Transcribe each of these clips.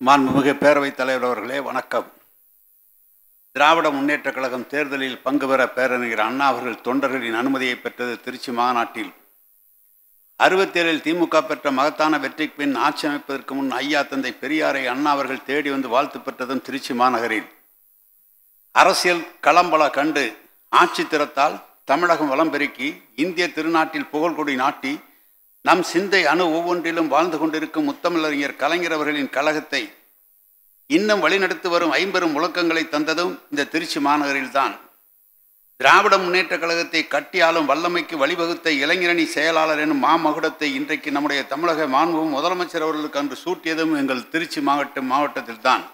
மாண்புமிகு பேரவைத் தலைவர் அவர்களே வணக்கம் திராவிட முன்னேற்றக் கழகம் தேர்தலில் பங்கு பெற பேரறிஞர் அண்ணா அவர்கள் தொண்டர்களின் அனுமதியை பெற்றது திருச்சி மாநாட்டில் அறுபத்தேழில் திமுக பெற்ற மகத்தான வெற்றிக்கு பின் ஆட்சி அமைப்பதற்கு முன் ஐயா தந்தை பெரியாரை அண்ணா அவர்கள் தேடி வந்து வாழ்த்து பெற்றதும் திருச்சி மாநகரில் அரசியல் களம்பல கண்டு ஆட்சி திறத்தால் தமிழகம் வளம் பெருக்கி இந்திய திருநாட்டில் புகழ்கொடி நாட்டி நம் சிந்தை அணு ஒவ்வொன்றிலும் வாழ்ந்து கொண்டிருக்கும் முத்தமிழறிஞர் கலைஞர் அவர்களின் கழகத்தை இன்னும் வழிநடத்தி வரும் ஐம்பெரும் முழக்கங்களை தந்ததும் இந்த திருச்சி மாநகரில்தான் திராவிட முன்னேற்ற கழகத்தை கட்டியாலும் வல்லமைக்கு வழிவகுத்த இளைஞரணி செயலாளர் எனும் மாமகுடத்தை இன்றைக்கு நம்முடைய தமிழக மாண்பும் முதலமைச்சர் அவர்களுக்கு அன்று சூட்டியதும் எங்கள் திருச்சி மாவட்டம் மாவட்டத்தில்தான்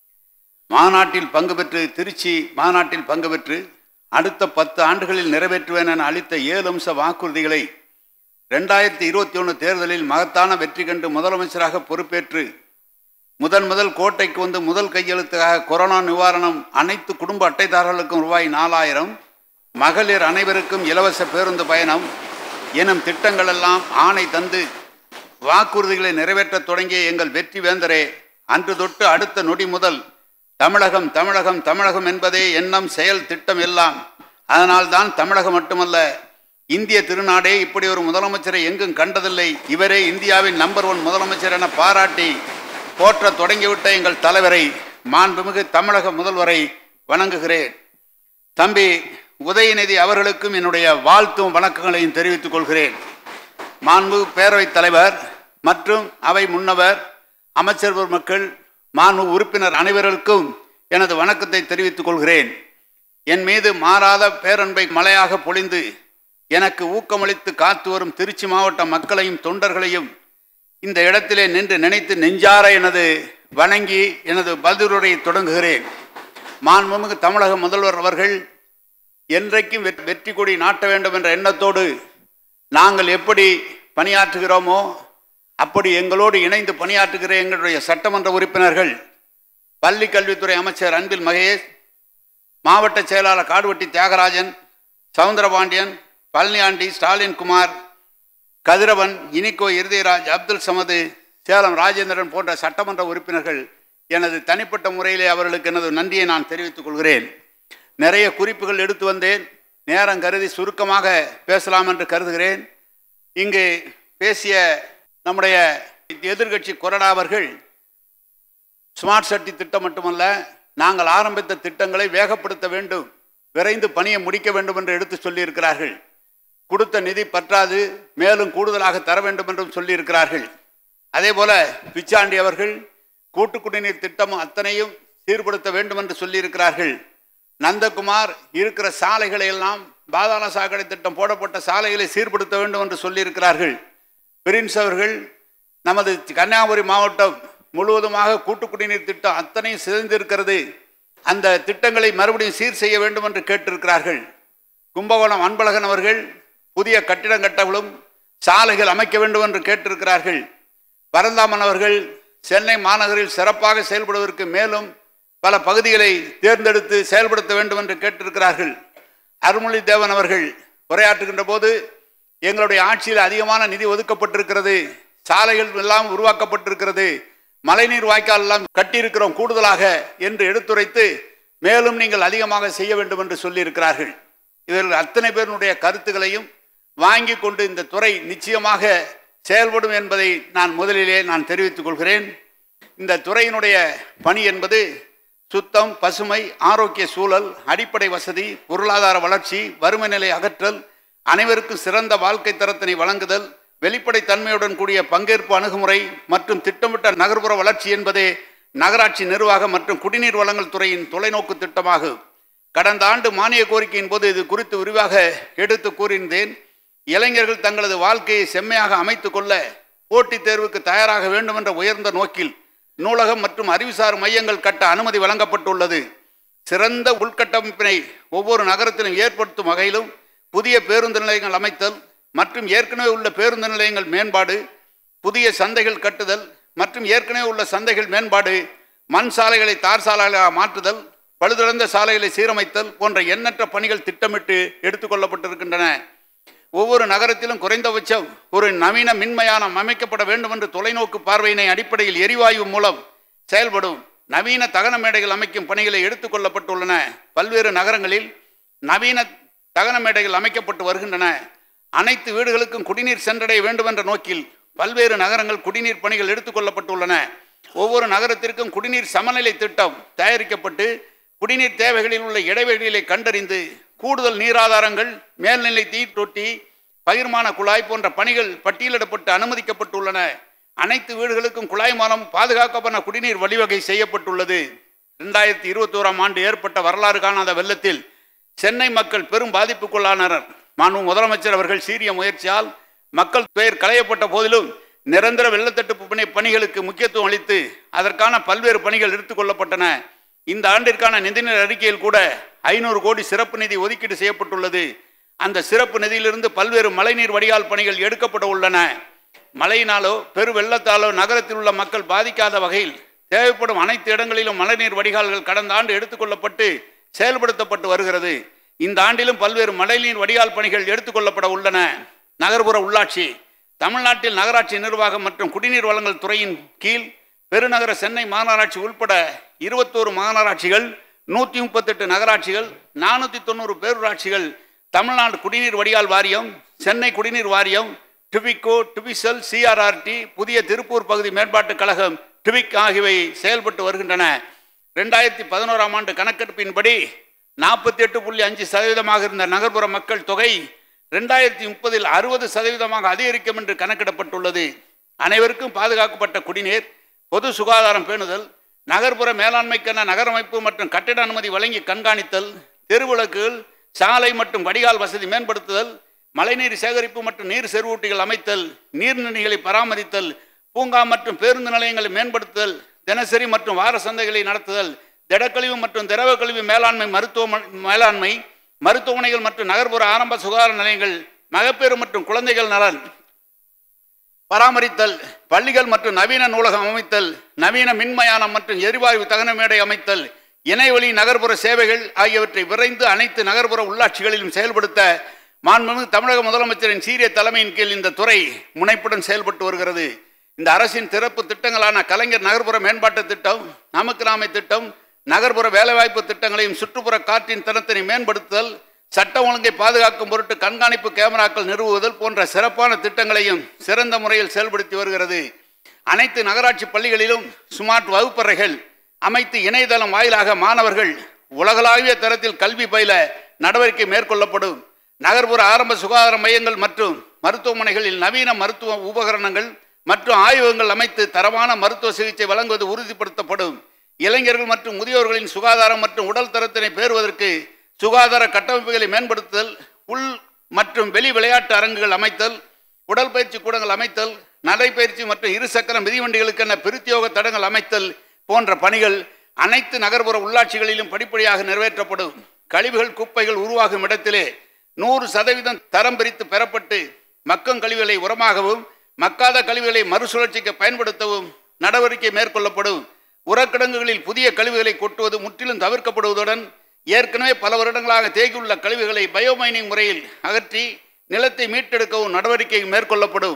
மாநாட்டில் பங்கு பெற்று திருச்சி மாநாட்டில் பங்கு பெற்று அடுத்த பத்து ஆண்டுகளில் நிறைவேற்றுவேன் என அளித்த ஏழு அம்ச வாக்குறுதிகளை ரெண்டாயிரத்தி இருபத்தி ஒன்று தேர்தலில் மகத்தான வெற்றி கண்டு முதலமைச்சராக பொறுப்பேற்று முதன் முதல் கோட்டைக்கு வந்து முதல் கையெழுத்தாக கொரோனா நிவாரணம் அனைத்து குடும்ப அட்டைதாரர்களுக்கும் ரூபாய் நாலாயிரம் மகளிர் அனைவருக்கும் இலவச பேருந்து பயணம் எனும் திட்டங்களெல்லாம் ஆணை தந்து வாக்குறுதிகளை நிறைவேற்றத் தொடங்கிய எங்கள் வெற்றி வேந்தரே அன்று தொட்டு அடுத்த நொடி முதல் தமிழகம் தமிழகம் தமிழகம் என்பதே எண்ணம் செயல் திட்டம் எல்லாம் அதனால்தான் தமிழகம் மட்டுமல்ல இந்திய திருநாடே இப்படி ஒரு முதலமைச்சரை எங்கும் கண்டதில்லை இவரே இந்தியாவின் நம்பர் ஒன் முதலமைச்சர் என பாராட்டி போற்ற தொடங்கிவிட்ட எங்கள் தலைவரை மாண்புமிகு தமிழக முதல்வரை வணங்குகிறேன் தம்பி உதயநிதி அவர்களுக்கும் என்னுடைய வாழ்த்தும் வணக்கங்களையும் தெரிவித்துக் கொள்கிறேன் மாண்பு பேரவைத் தலைவர் மற்றும் அவை முன்னவர் அமைச்சர் மக்கள் மாண்பு உறுப்பினர் அனைவருக்கும் எனது வணக்கத்தை தெரிவித்துக் கொள்கிறேன் என் மீது மாறாத பேரன்பை மழையாக பொழிந்து எனக்கு ஊக்கமளித்து காத்து வரும் திருச்சி மாவட்ட மக்களையும் தொண்டர்களையும் இந்த இடத்திலே நின்று நினைத்து நெஞ்சார எனது வணங்கி எனது பதிலுரையை தொடங்குகிறேன் மாண்புமிகு தமிழக முதல்வர் அவர்கள் என்றைக்கும் வெ- வெற்றி கொடி நாட்ட வேண்டும் என்ற எண்ணத்தோடு நாங்கள் எப்படி பணியாற்றுகிறோமோ அப்படி எங்களோடு இணைந்து பணியாற்றுகிற எங்களுடைய சட்டமன்ற உறுப்பினர்கள் பள்ளி கல்வித்துறை அமைச்சர் அன்பில் மகேஷ் மாவட்ட செயலாளர் காடுவெட்டி தியாகராஜன் சவுந்தரபாண்டியன் பழனியாண்டி ஸ்டாலின் குமார் கதிரவன் இனிக்கோ இருதயராஜ் அப்துல் சமது சேலம் ராஜேந்திரன் போன்ற சட்டமன்ற உறுப்பினர்கள் எனது தனிப்பட்ட முறையிலே அவர்களுக்கு எனது நன்றியை நான் தெரிவித்துக் கொள்கிறேன் நிறைய குறிப்புகள் எடுத்து வந்தேன் நேரம் கருதி சுருக்கமாக பேசலாம் என்று கருதுகிறேன் இங்கு பேசிய நம்முடைய எதிர்க்கட்சி கொறடா அவர்கள் ஸ்மார்ட் சிட்டி திட்டம் மட்டுமல்ல நாங்கள் ஆரம்பித்த திட்டங்களை வேகப்படுத்த வேண்டும் விரைந்து பணியை முடிக்க வேண்டும் என்று எடுத்து சொல்லியிருக்கிறார்கள் கொடுத்த நிதி பற்றாது மேலும் கூடுதலாக தர வேண்டும் என்றும் சொல்லியிருக்கிறார்கள் அதே போல பிச்சாண்டி அவர்கள் கூட்டு குடிநீர் திட்டம் அத்தனையும் சீர்படுத்த வேண்டும் என்று சொல்லியிருக்கிறார்கள் நந்தகுமார் இருக்கிற சாலைகளை எல்லாம் பாதாள சாக்கடை திட்டம் போடப்பட்ட சாலைகளை சீர்படுத்த வேண்டும் என்று சொல்லியிருக்கிறார்கள் பிரின்ஸ் அவர்கள் நமது கன்னியாகுமரி மாவட்டம் முழுவதுமாக கூட்டு குடிநீர் திட்டம் அத்தனையும் சிதைந்திருக்கிறது அந்த திட்டங்களை மறுபடியும் சீர் செய்ய வேண்டும் என்று கேட்டிருக்கிறார்கள் கும்பகோணம் அன்பழகன் அவர்கள் புதிய கட்டிடம் கட்டவும் சாலைகள் அமைக்க வேண்டும் என்று கேட்டிருக்கிறார்கள் பரந்தாமன் அவர்கள் சென்னை மாநகரில் சிறப்பாக செயல்படுவதற்கு மேலும் பல பகுதிகளை தேர்ந்தெடுத்து செயல்படுத்த வேண்டும் என்று கேட்டிருக்கிறார்கள் அருள்மொழி தேவன் அவர்கள் உரையாற்றுகின்ற போது எங்களுடைய ஆட்சியில் அதிகமான நிதி ஒதுக்கப்பட்டிருக்கிறது சாலைகள் எல்லாம் உருவாக்கப்பட்டிருக்கிறது மழைநீர் வாய்க்கால் எல்லாம் கட்டியிருக்கிறோம் கூடுதலாக என்று எடுத்துரைத்து மேலும் நீங்கள் அதிகமாக செய்ய வேண்டும் என்று சொல்லியிருக்கிறார்கள் இவர்கள் அத்தனை பேருடைய கருத்துக்களையும் வாங்கி கொண்டு இந்த துறை நிச்சயமாக செயல்படும் என்பதை நான் முதலிலே நான் தெரிவித்துக் கொள்கிறேன் இந்த துறையினுடைய பணி என்பது சுத்தம் பசுமை ஆரோக்கிய சூழல் அடிப்படை வசதி பொருளாதார வளர்ச்சி வறுமை நிலை அகற்றல் அனைவருக்கும் சிறந்த வாழ்க்கை தரத்தினை வழங்குதல் வெளிப்படை தன்மையுடன் கூடிய பங்கேற்பு அணுகுமுறை மற்றும் திட்டமிட்ட நகர்ப்புற வளர்ச்சி என்பதே நகராட்சி நிர்வாகம் மற்றும் குடிநீர் வழங்கல் துறையின் தொலைநோக்கு திட்டமாகும் கடந்த ஆண்டு மானிய கோரிக்கையின் போது இது குறித்து விரிவாக எடுத்து கூறியிருந்தேன் இளைஞர்கள் தங்களது வாழ்க்கையை செம்மையாக அமைத்துக் கொள்ள போட்டித் தேர்வுக்கு தயாராக வேண்டும் என்ற உயர்ந்த நோக்கில் நூலகம் மற்றும் அறிவுசார் மையங்கள் கட்ட அனுமதி வழங்கப்பட்டுள்ளது சிறந்த உள்கட்டமைப்பினை ஒவ்வொரு நகரத்திலும் ஏற்படுத்தும் வகையிலும் புதிய பேருந்து நிலையங்கள் அமைத்தல் மற்றும் ஏற்கனவே உள்ள பேருந்து நிலையங்கள் மேம்பாடு புதிய சந்தைகள் கட்டுதல் மற்றும் ஏற்கனவே உள்ள சந்தைகள் மேம்பாடு மண் சாலைகளை தார் சாலைகளாக மாற்றுதல் பழுதிழந்த சாலைகளை சீரமைத்தல் போன்ற எண்ணற்ற பணிகள் திட்டமிட்டு எடுத்துக்கொள்ளப்பட்டிருக்கின்றன ஒவ்வொரு நகரத்திலும் குறைந்தபட்சம் ஒரு நவீன மின்மயானம் அமைக்கப்பட வேண்டும் என்று தொலைநோக்கு பார்வையினை அடிப்படையில் எரிவாயு மூலம் செயல்படும் நவீன தகன மேடைகள் அமைக்கும் பணிகளை எடுத்துக்கொள்ளப்பட்டுள்ளன பல்வேறு நகரங்களில் நவீன தகன மேடைகள் அமைக்கப்பட்டு வருகின்றன அனைத்து வீடுகளுக்கும் குடிநீர் சென்றடைய வேண்டும் என்ற நோக்கில் பல்வேறு நகரங்கள் குடிநீர் பணிகள் எடுத்துக்கொள்ளப்பட்டுள்ளன ஒவ்வொரு நகரத்திற்கும் குடிநீர் சமநிலை திட்டம் தயாரிக்கப்பட்டு குடிநீர் தேவைகளில் உள்ள இடைவெளிகளை கண்டறிந்து கூடுதல் நீராதாரங்கள் மேல்நிலை தீர் தொட்டி பகிர்மான குழாய் போன்ற பணிகள் பட்டியலிடப்பட்டு அனுமதிக்கப்பட்டுள்ளன அனைத்து வீடுகளுக்கும் குழாய் மூலம் பாதுகாக்கப்பட்ட குடிநீர் வழிவகை செய்யப்பட்டுள்ளது ரெண்டாயிரத்தி இருபத்தோராம் ஆண்டு ஏற்பட்ட வரலாறு காணாத வெள்ளத்தில் சென்னை மக்கள் பெரும் பாதிப்புக்குள்ளானனர் மாண்பு முதலமைச்சர் அவர்கள் சீரிய முயற்சியால் மக்கள் பெயர் களையப்பட்ட போதிலும் நிரந்தர வெள்ளத்தடுப்பு பணி பணிகளுக்கு முக்கியத்துவம் அளித்து அதற்கான பல்வேறு பணிகள் எடுத்துக்கொள்ளப்பட்டன இந்த ஆண்டிற்கான நிதிநிலை அறிக்கையில் கூட ஐநூறு கோடி சிறப்பு நிதி ஒதுக்கீடு செய்யப்பட்டுள்ளது அந்த சிறப்பு நிதியிலிருந்து பல்வேறு மழைநீர் வடிகால் பணிகள் எடுக்கப்பட உள்ளன மழையினாலோ பெரு வெள்ளத்தாலோ நகரத்தில் உள்ள மக்கள் பாதிக்காத வகையில் தேவைப்படும் அனைத்து இடங்களிலும் மழைநீர் வடிகால்கள் கடந்த ஆண்டு எடுத்துக்கொள்ளப்பட்டு செயல்படுத்தப்பட்டு வருகிறது இந்த ஆண்டிலும் பல்வேறு மழைநீர் வடிகால் பணிகள் எடுத்துக்கொள்ளப்பட உள்ளன நகர்ப்புற உள்ளாட்சி தமிழ்நாட்டில் நகராட்சி நிர்வாகம் மற்றும் குடிநீர் வழங்கல் துறையின் கீழ் பெருநகர சென்னை மாநகராட்சி உட்பட இருபத்தோரு மாநகராட்சிகள் நூற்றி முப்பத்தெட்டு நகராட்சிகள் நானூற்றி தொண்ணூறு பேரூராட்சிகள் தமிழ்நாடு குடிநீர் வடிகால் வாரியம் சென்னை குடிநீர் வாரியம் டிபிகோ டிபிசல் சிஆர்ஆர்டி புதிய திருப்பூர் பகுதி மேம்பாட்டுக் கழகம் டிபிக் ஆகியவை செயல்பட்டு வருகின்றன ரெண்டாயிரத்தி பதினோராம் ஆண்டு கணக்கெடுப்பின்படி நாற்பத்தி எட்டு புள்ளி அஞ்சு சதவீதமாக இருந்த நகர்ப்புற மக்கள் தொகை ரெண்டாயிரத்தி முப்பதில் அறுபது சதவீதமாக அதிகரிக்கும் என்று கணக்கிடப்பட்டுள்ளது அனைவருக்கும் பாதுகாக்கப்பட்ட குடிநீர் பொது சுகாதாரம் பேணுதல் நகர்ப்புற மேலாண்மைக்கான நகரமைப்பு மற்றும் கட்டிட அனுமதி வழங்கி கண்காணித்தல் தெருவிளக்குகள் சாலை மற்றும் வடிகால் வசதி மேம்படுத்துதல் மழைநீர் சேகரிப்பு மற்றும் நீர் செறிவூட்டிகள் அமைத்தல் நீர்நிலைகளை பராமரித்தல் பூங்கா மற்றும் பேருந்து நிலையங்களை மேம்படுத்துதல் தினசரி மற்றும் வார சந்தைகளை நடத்துதல் திடக்கழிவு மற்றும் திரவ கழிவு மேலாண்மை மருத்துவ மேலாண்மை மருத்துவமனைகள் மற்றும் நகர்ப்புற ஆரம்ப சுகாதார நிலையங்கள் மகப்பேறு மற்றும் குழந்தைகள் நலன் பராமரித்தல் பள்ளிகள் மற்றும் நவீன நூலகம் அமைத்தல் நவீன மின்மயானம் மற்றும் எரிவாயு தகன மேடை அமைத்தல் இணையவழி நகர்ப்புற சேவைகள் ஆகியவற்றை விரைந்து அனைத்து நகர்ப்புற உள்ளாட்சிகளிலும் செயல்படுத்த மாண்புமிகு தமிழக முதலமைச்சரின் சீரிய தலைமையின் கீழ் இந்த துறை முனைப்புடன் செயல்பட்டு வருகிறது இந்த அரசின் சிறப்பு திட்டங்களான கலைஞர் நகர்ப்புற மேம்பாட்டு திட்டம் நமக்கு நாமை திட்டம் நகர்ப்புற வேலைவாய்ப்பு திட்டங்களையும் சுற்றுப்புற காற்றின் தரத்தினை மேம்படுத்துதல் சட்ட ஒழுங்கை பாதுகாக்கும் பொருட்டு கண்காணிப்பு கேமராக்கள் நிறுவுவதல் போன்ற சிறப்பான திட்டங்களையும் சிறந்த முறையில் செயல்படுத்தி வருகிறது அனைத்து நகராட்சி பள்ளிகளிலும் ஸ்மார்ட் வகுப்பறைகள் அமைத்து இணையதளம் வாயிலாக மாணவர்கள் உலகளாவிய தரத்தில் கல்வி பயில நடவடிக்கை மேற்கொள்ளப்படும் நகர்ப்புற ஆரம்ப சுகாதார மையங்கள் மற்றும் மருத்துவமனைகளில் நவீன மருத்துவ உபகரணங்கள் மற்றும் ஆய்வகங்கள் அமைத்து தரமான மருத்துவ சிகிச்சை வழங்குவது உறுதிப்படுத்தப்படும் இளைஞர்கள் மற்றும் முதியோர்களின் சுகாதாரம் மற்றும் உடல் தரத்தினை பேறுவதற்கு சுகாதார கட்டமைப்புகளை மேம்படுத்துதல் உள் மற்றும் வெளி விளையாட்டு அரங்குகள் அமைத்தல் உடற்பயிற்சி கூடங்கள் அமைத்தல் நடைப்பயிற்சி மற்றும் இருசக்கர மிதிவண்டிகளுக்கென பிரத்யோக தடங்கள் அமைத்தல் போன்ற பணிகள் அனைத்து நகர்ப்புற உள்ளாட்சிகளிலும் படிப்படியாக நிறைவேற்றப்படும் கழிவுகள் குப்பைகள் உருவாகும் இடத்திலே நூறு சதவீதம் தரம் பிரித்து பெறப்பட்டு மக்கும் கழிவுகளை உரமாகவும் மக்காத கழிவுகளை மறுசுழற்சிக்கு பயன்படுத்தவும் நடவடிக்கை மேற்கொள்ளப்படும் உரக்கிடங்குகளில் புதிய கழிவுகளை கொட்டுவது முற்றிலும் தவிர்க்கப்படுவதுடன் ஏற்கனவே பல வருடங்களாக தேங்கியுள்ள கழிவுகளை பயோமைனிங் முறையில் அகற்றி நிலத்தை மீட்டெடுக்கவும் நடவடிக்கை மேற்கொள்ளப்படும்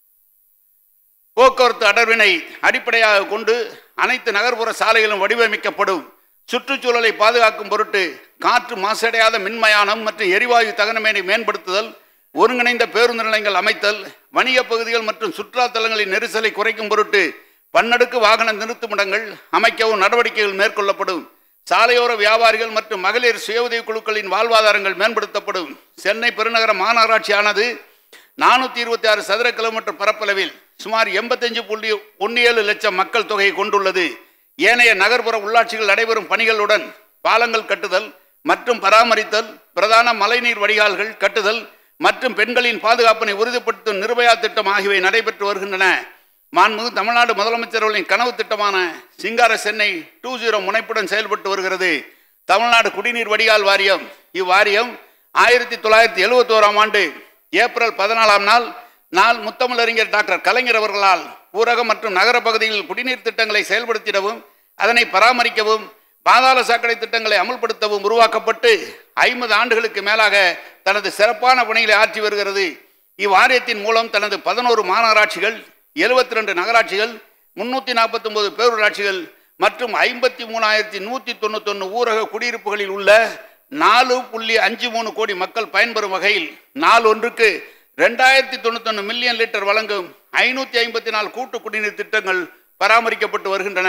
போக்குவரத்து அடர்வினை அடிப்படையாக கொண்டு அனைத்து நகர்ப்புற சாலைகளும் வடிவமைக்கப்படும் சுற்றுச்சூழலை பாதுகாக்கும் பொருட்டு காற்று மாசடையாத மின்மயானம் மற்றும் எரிவாயு தகனமேனை மேம்படுத்துதல் ஒருங்கிணைந்த பேருந்து நிலையங்கள் அமைத்தல் வணிகப் பகுதிகள் மற்றும் சுற்றுலா தலங்களின் நெரிசலை குறைக்கும் பொருட்டு பன்னடுக்கு வாகன நிறுத்துமிடங்கள் அமைக்கவும் நடவடிக்கைகள் மேற்கொள்ளப்படும் சாலையோர வியாபாரிகள் மற்றும் மகளிர் சுய உதவிக் குழுக்களின் வாழ்வாதாரங்கள் மேம்படுத்தப்படும் சென்னை பெருநகர மாநகராட்சியானது நானூற்றி இருபத்தி ஆறு சதுர கிலோமீட்டர் பரப்பளவில் சுமார் எண்பத்தஞ்சு புள்ளி ஒன்று ஏழு லட்சம் மக்கள் தொகையை கொண்டுள்ளது ஏனைய நகர்ப்புற உள்ளாட்சிகள் நடைபெறும் பணிகளுடன் பாலங்கள் கட்டுதல் மற்றும் பராமரித்தல் பிரதான மழைநீர் வடிகால்கள் கட்டுதல் மற்றும் பெண்களின் பாதுகாப்பினை உறுதிப்படுத்தும் நிர்பயா திட்டம் ஆகியவை நடைபெற்று வருகின்றன மாண்புமிகு தமிழ்நாடு முதலமைச்சர்களின் கனவு திட்டமான சிங்கார சென்னை டூ ஜீரோ முனைப்புடன் செயல்பட்டு வருகிறது தமிழ்நாடு குடிநீர் வடிகால் வாரியம் இவ்வாரியம் ஆயிரத்தி தொள்ளாயிரத்தி எழுபத்தோராம் ஆண்டு ஏப்ரல் பதினாலாம் நாள் நாள் முத்தமிழறிஞர் டாக்டர் கலைஞர் அவர்களால் ஊரக மற்றும் நகர பகுதிகளில் குடிநீர் திட்டங்களை செயல்படுத்திடவும் அதனை பராமரிக்கவும் பாதாள சாக்கடை திட்டங்களை அமுல்படுத்தவும் உருவாக்கப்பட்டு ஐம்பது ஆண்டுகளுக்கு மேலாக தனது சிறப்பான பணிகளை ஆற்றி வருகிறது இவ்வாரியத்தின் மூலம் தனது பதினோரு மாநகராட்சிகள் எழுபத்தி ரெண்டு நகராட்சிகள் முன்னூற்றி நாற்பத்தொம்பது பேரூராட்சிகள் மற்றும் ஐம்பத்தி மூணாயிரத்தி நூற்றி தொண்ணூத்தொன்று ஊரக குடியிருப்புகளில் உள்ள நாலு புள்ளி அஞ்சு மூணு கோடி மக்கள் பயன்பெறும் வகையில் நாள் ஒன்றுக்கு ரெண்டாயிரத்தி தொண்ணூத்தொன்று மில்லியன் லிட்டர் வழங்கும் ஐநூற்றி ஐம்பத்தி நாலு கூட்டு குடிநீர் திட்டங்கள் பராமரிக்கப்பட்டு வருகின்றன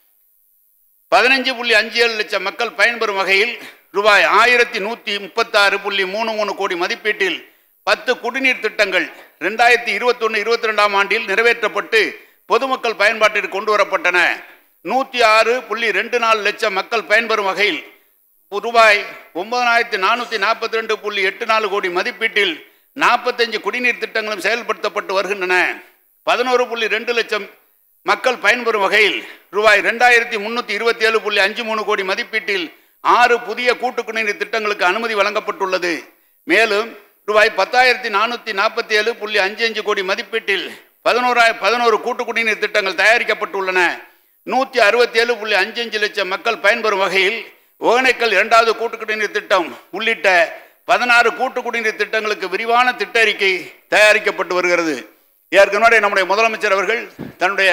பதினஞ்சு புள்ளி அஞ்சு ஏழு லட்சம் மக்கள் பயன்பெறும் வகையில் ரூபாய் ஆயிரத்தி நூற்றி முப்பத்தாறு புள்ளி மூணு மூணு கோடி மதிப்பீட்டில் பத்து குடிநீர் திட்டங்கள் ரெண்டாயிரத்தி இருபத்தொன்று இருபத்தி ரெண்டாம் ஆண்டில் நிறைவேற்றப்பட்டு பொதுமக்கள் பயன்பாட்டிற்கு கொண்டு வரப்பட்டன நூற்றி ஆறு புள்ளி ரெண்டு நாலு லட்சம் மக்கள் பயன்பெறும் வகையில் ரூபாய் ஒன்பதனாயிரத்தி நானூற்றி நாற்பத்தி ரெண்டு புள்ளி எட்டு நாலு கோடி மதிப்பீட்டில் நாற்பத்தஞ்சு குடிநீர் திட்டங்களும் செயல்படுத்தப்பட்டு வருகின்றன பதினோரு புள்ளி ரெண்டு லட்சம் மக்கள் பயன்பெறும் வகையில் ரூபாய் ரெண்டாயிரத்தி முன்னூற்றி இருபத்தி ஏழு புள்ளி அஞ்சு மூணு கோடி மதிப்பீட்டில் ஆறு புதிய கூட்டு குடிநீர் திட்டங்களுக்கு அனுமதி வழங்கப்பட்டுள்ளது மேலும் ரூபாய் பத்தாயிரத்தி நானூற்றி நாற்பத்தி ஏழு புள்ளி அஞ்சு அஞ்சு கோடி மதிப்பீட்டில் பதினோராய பதினோரு கூட்டு குடிநீர் திட்டங்கள் தயாரிக்கப்பட்டுள்ளன நூற்றி அறுபத்தி ஏழு புள்ளி அஞ்சு அஞ்சு லட்சம் மக்கள் பயன்பெறும் வகையில் ஒகேனக்கல் இரண்டாவது கூட்டு குடிநீர் திட்டம் உள்ளிட்ட பதினாறு கூட்டு குடிநீர் திட்டங்களுக்கு விரிவான திட்ட அறிக்கை தயாரிக்கப்பட்டு வருகிறது ஏற்கனவே நம்முடைய முதலமைச்சர் அவர்கள் தன்னுடைய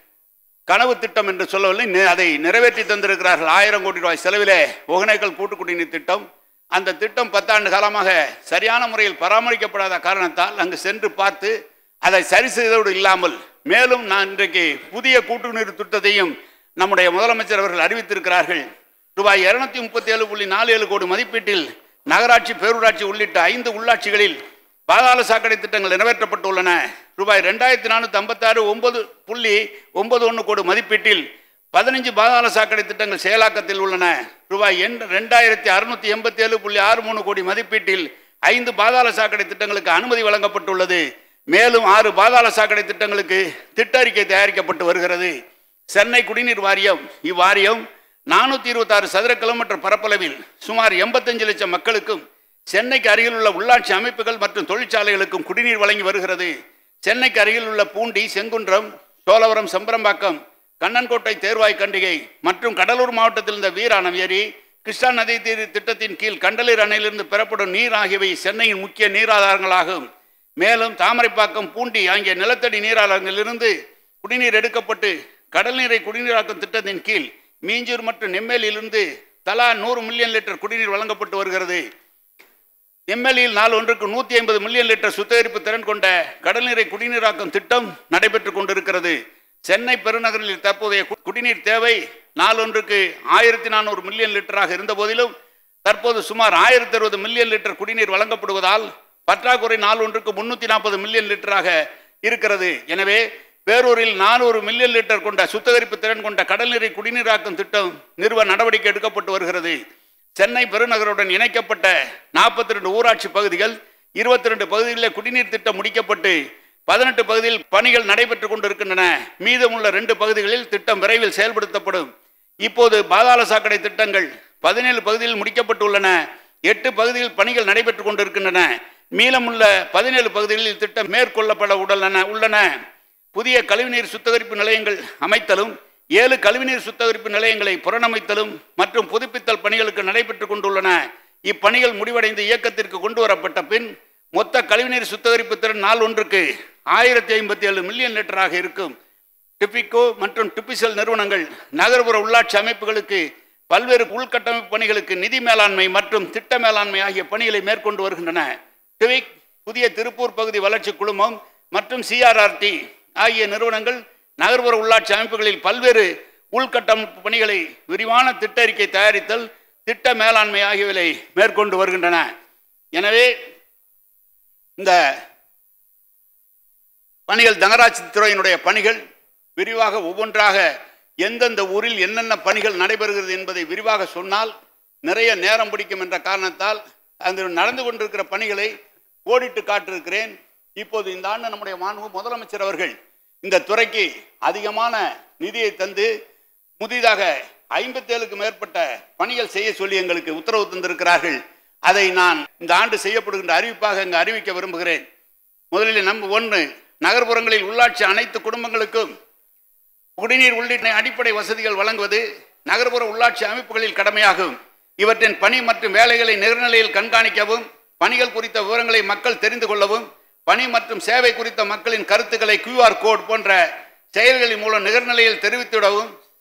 கனவு திட்டம் என்று சொல்லவில்லை நி- அதை நிறைவேற்றி தந்திருக்கிறார்கள் ஆயிரம் கோடி ரூபாய் செலவிலே ஒகேனக்கல் கூட்டு குடிநீர் திட்டம் அந்த திட்டம் பத்தாண்டு காலமாக சரியான முறையில் பராமரிக்கப்படாத காரணத்தால் அங்கு சென்று பார்த்து அதை சரி செய்தோடு இல்லாமல் மேலும் நான் இன்றைக்கு புதிய கூட்டுநீர் திட்டத்தையும் நம்முடைய முதலமைச்சர் அவர்கள் அறிவித்திருக்கிறார்கள் ரூபாய் இருநூத்தி முப்பத்தி ஏழு புள்ளி நாலு ஏழு கோடி மதிப்பீட்டில் நகராட்சி பேரூராட்சி உள்ளிட்ட ஐந்து உள்ளாட்சிகளில் பாதாள சாக்கடை திட்டங்கள் நிறைவேற்றப்பட்டுள்ளன ரூபாய் ரெண்டாயிரத்தி நானூற்றி ஐம்பத்தாறு ஒன்பது புள்ளி ஒன்பது ஒன்று கோடி மதிப்பீட்டில் பதினஞ்சு பாதாள சாக்கடை திட்டங்கள் செயலாக்கத்தில் உள்ளன ரூபாய் எண் ரெண்டாயிரத்தி அறுநூத்தி எண்பத்தி ஏழு புள்ளி ஆறு மூணு கோடி மதிப்பீட்டில் ஐந்து பாதாள சாக்கடை திட்டங்களுக்கு அனுமதி வழங்கப்பட்டுள்ளது மேலும் ஆறு பாதாள சாக்கடை திட்டங்களுக்கு திட்ட அறிக்கை தயாரிக்கப்பட்டு வருகிறது சென்னை குடிநீர் வாரியம் இவ்வாரியம் நானூற்றி இருபத்தாறு சதுர கிலோமீட்டர் பரப்பளவில் சுமார் எண்பத்தஞ்சு லட்சம் மக்களுக்கும் சென்னைக்கு அருகில் உள்ள உள்ளாட்சி அமைப்புகள் மற்றும் தொழிற்சாலைகளுக்கும் குடிநீர் வழங்கி வருகிறது சென்னைக்கு அருகில் உள்ள பூண்டி செங்குன்றம் சோழவரம் செம்பரம்பாக்கம் கண்ணன்கோட்டை தேர்வாய் கண்டிகை மற்றும் கடலூர் மாவட்டத்தில் இருந்த வீராணம் ஏரி கிருஷ்ணா நதி தீர் திட்டத்தின் கீழ் கண்டலீர் அணையிலிருந்து பெறப்படும் நீர் ஆகியவை சென்னையின் முக்கிய நீராதாரங்களாகும் மேலும் தாமரைப்பாக்கம் பூண்டி ஆகிய நிலத்தடி நீராதாரங்களிலிருந்து குடிநீர் எடுக்கப்பட்டு கடல் நீரை குடிநீராக்கும் திட்டத்தின் கீழ் மீஞ்சூர் மற்றும் நெம்மேலியிலிருந்து தலா நூறு மில்லியன் லிட்டர் குடிநீர் வழங்கப்பட்டு வருகிறது நெம்மேலியில் நாள் ஒன்றுக்கு நூற்றி ஐம்பது மில்லியன் லிட்டர் சுத்திகரிப்பு திறன் கொண்ட கடல் நீரை குடிநீராக்கும் திட்டம் நடைபெற்று கொண்டிருக்கிறது சென்னை பெருநகரில் தற்போதைய கு- குடிநீர் தேவை நாளொன்றுக்கு ஆயிரத்தி நானூறு மில்லியன் லிட்டராக இருந்த போதிலும் தற்போது சுமார் ஆயிரத்தி அறுபது மில்லியன் லிட்டர் குடிநீர் வழங்கப்படுவதால் பற்றாக்குறை நாள் ஒன்றுக்கு முன்னூற்றி நாற்பது மில்லியன் லிட்டராக இருக்கிறது எனவே பேரூரில் நானூறு மில்லியன் லிட்டர் கொண்ட சுத்திகரிப்பு திறன் கொண்ட கடல் நீரை குடிநீராக்கும் திட்டம் நிறுவ நடவடிக்கை எடுக்கப்பட்டு வருகிறது சென்னை பெருநகருடன் இணைக்கப்பட்ட நாற்பத்தி ரெண்டு ஊராட்சி பகுதிகள் இருபத்தி ரெண்டு பகுதிகளில் குடிநீர் திட்டம் முடிக்கப்பட்டு பதினெட்டு பகுதியில் பணிகள் நடைபெற்று கொண்டிருக்கின்றன மீதமுள்ள ரெண்டு பகுதிகளில் திட்டம் விரைவில் செயல்படுத்தப்படும் இப்போது பாதாள சாக்கடை திட்டங்கள் பதினேழு பகுதியில் முடிக்கப்பட்டுள்ளன எட்டு பகுதியில் பணிகள் நடைபெற்று கொண்டிருக்கின்றன மீதமுள்ள பதினேழு பகுதிகளில் திட்டம் மேற்கொள்ளப்பட உள்ளன உள்ளன புதிய கழிவுநீர் சுத்திகரிப்பு நிலையங்கள் அமைத்தலும் ஏழு கழிவுநீர் சுத்திகரிப்பு நிலையங்களை புறணமைத்தலும் மற்றும் புதுப்பித்தல் பணிகளுக்கு நடைபெற்று கொண்டுள்ளன இப்பணிகள் முடிவடைந்து இயக்கத்திற்கு கொண்டு வரப்பட்ட பின் மொத்த கழிவுநீர் சுத்திகரிப்பு திறன் நாள் ஒன்றுக்கு ஆயிரத்தி ஐம்பத்தி ஏழு மில்லியன் லிட்டராக இருக்கும் டிபிகோ மற்றும் டிபிசெல் நிறுவனங்கள் நகர்ப்புற உள்ளாட்சி அமைப்புகளுக்கு பல்வேறு உள்கட்டமைப்பு பணிகளுக்கு நிதி மேலாண்மை மற்றும் திட்ட மேலாண்மை ஆகிய பணிகளை மேற்கொண்டு வருகின்றன டிவிக் புதிய திருப்பூர் பகுதி வளர்ச்சி குழுமம் மற்றும் சிஆர்ஆர்டி ஆகிய நிறுவனங்கள் நகர்ப்புற உள்ளாட்சி அமைப்புகளில் பல்வேறு உள்கட்டமைப்பு பணிகளை விரிவான திட்ட அறிக்கை தயாரித்தல் திட்ட மேலாண்மை ஆகியவை மேற்கொண்டு வருகின்றன எனவே இந்த பணிகள் நகராட்சி துறையினுடைய பணிகள் விரிவாக ஒவ்வொன்றாக எந்தெந்த ஊரில் என்னென்ன பணிகள் நடைபெறுகிறது என்பதை விரிவாக சொன்னால் நிறைய நேரம் பிடிக்கும் என்ற காரணத்தால் அந்த நடந்து கொண்டிருக்கிற பணிகளை கோடிட்டு காட்டிருக்கிறேன் இப்போது இந்த ஆண்டு நம்முடைய மாண்பு முதலமைச்சர் அவர்கள் இந்த துறைக்கு அதிகமான நிதியை தந்து புதிதாக ஐம்பத்தேழுக்கு மேற்பட்ட பணிகள் செய்ய சொல்லி எங்களுக்கு உத்தரவு தந்திருக்கிறார்கள் அதை நான் இந்த ஆண்டு செய்யப்படுகின்ற அறிவிப்பாக இங்கு அறிவிக்க விரும்புகிறேன் முதலில் நம்ம ஒன்று நகர்ப்புறங்களில் உள்ளாட்சி அனைத்து குடும்பங்களுக்கும் குடிநீர் உள்ளிட்ட அடிப்படை வசதிகள் வழங்குவது நகர்ப்புற உள்ளாட்சி அமைப்புகளில் கடமையாகும் இவற்றின் பணி மற்றும் வேலைகளை நிகழ்நிலையில் கண்காணிக்கவும் பணிகள் குறித்த விவரங்களை மக்கள் தெரிந்து கொள்ளவும் பணி மற்றும் சேவை குறித்த மக்களின் கருத்துக்களை QR கோட் போன்ற செயல்களின் மூலம் நிகழ்நிலையில் தெரிவித்திடவும்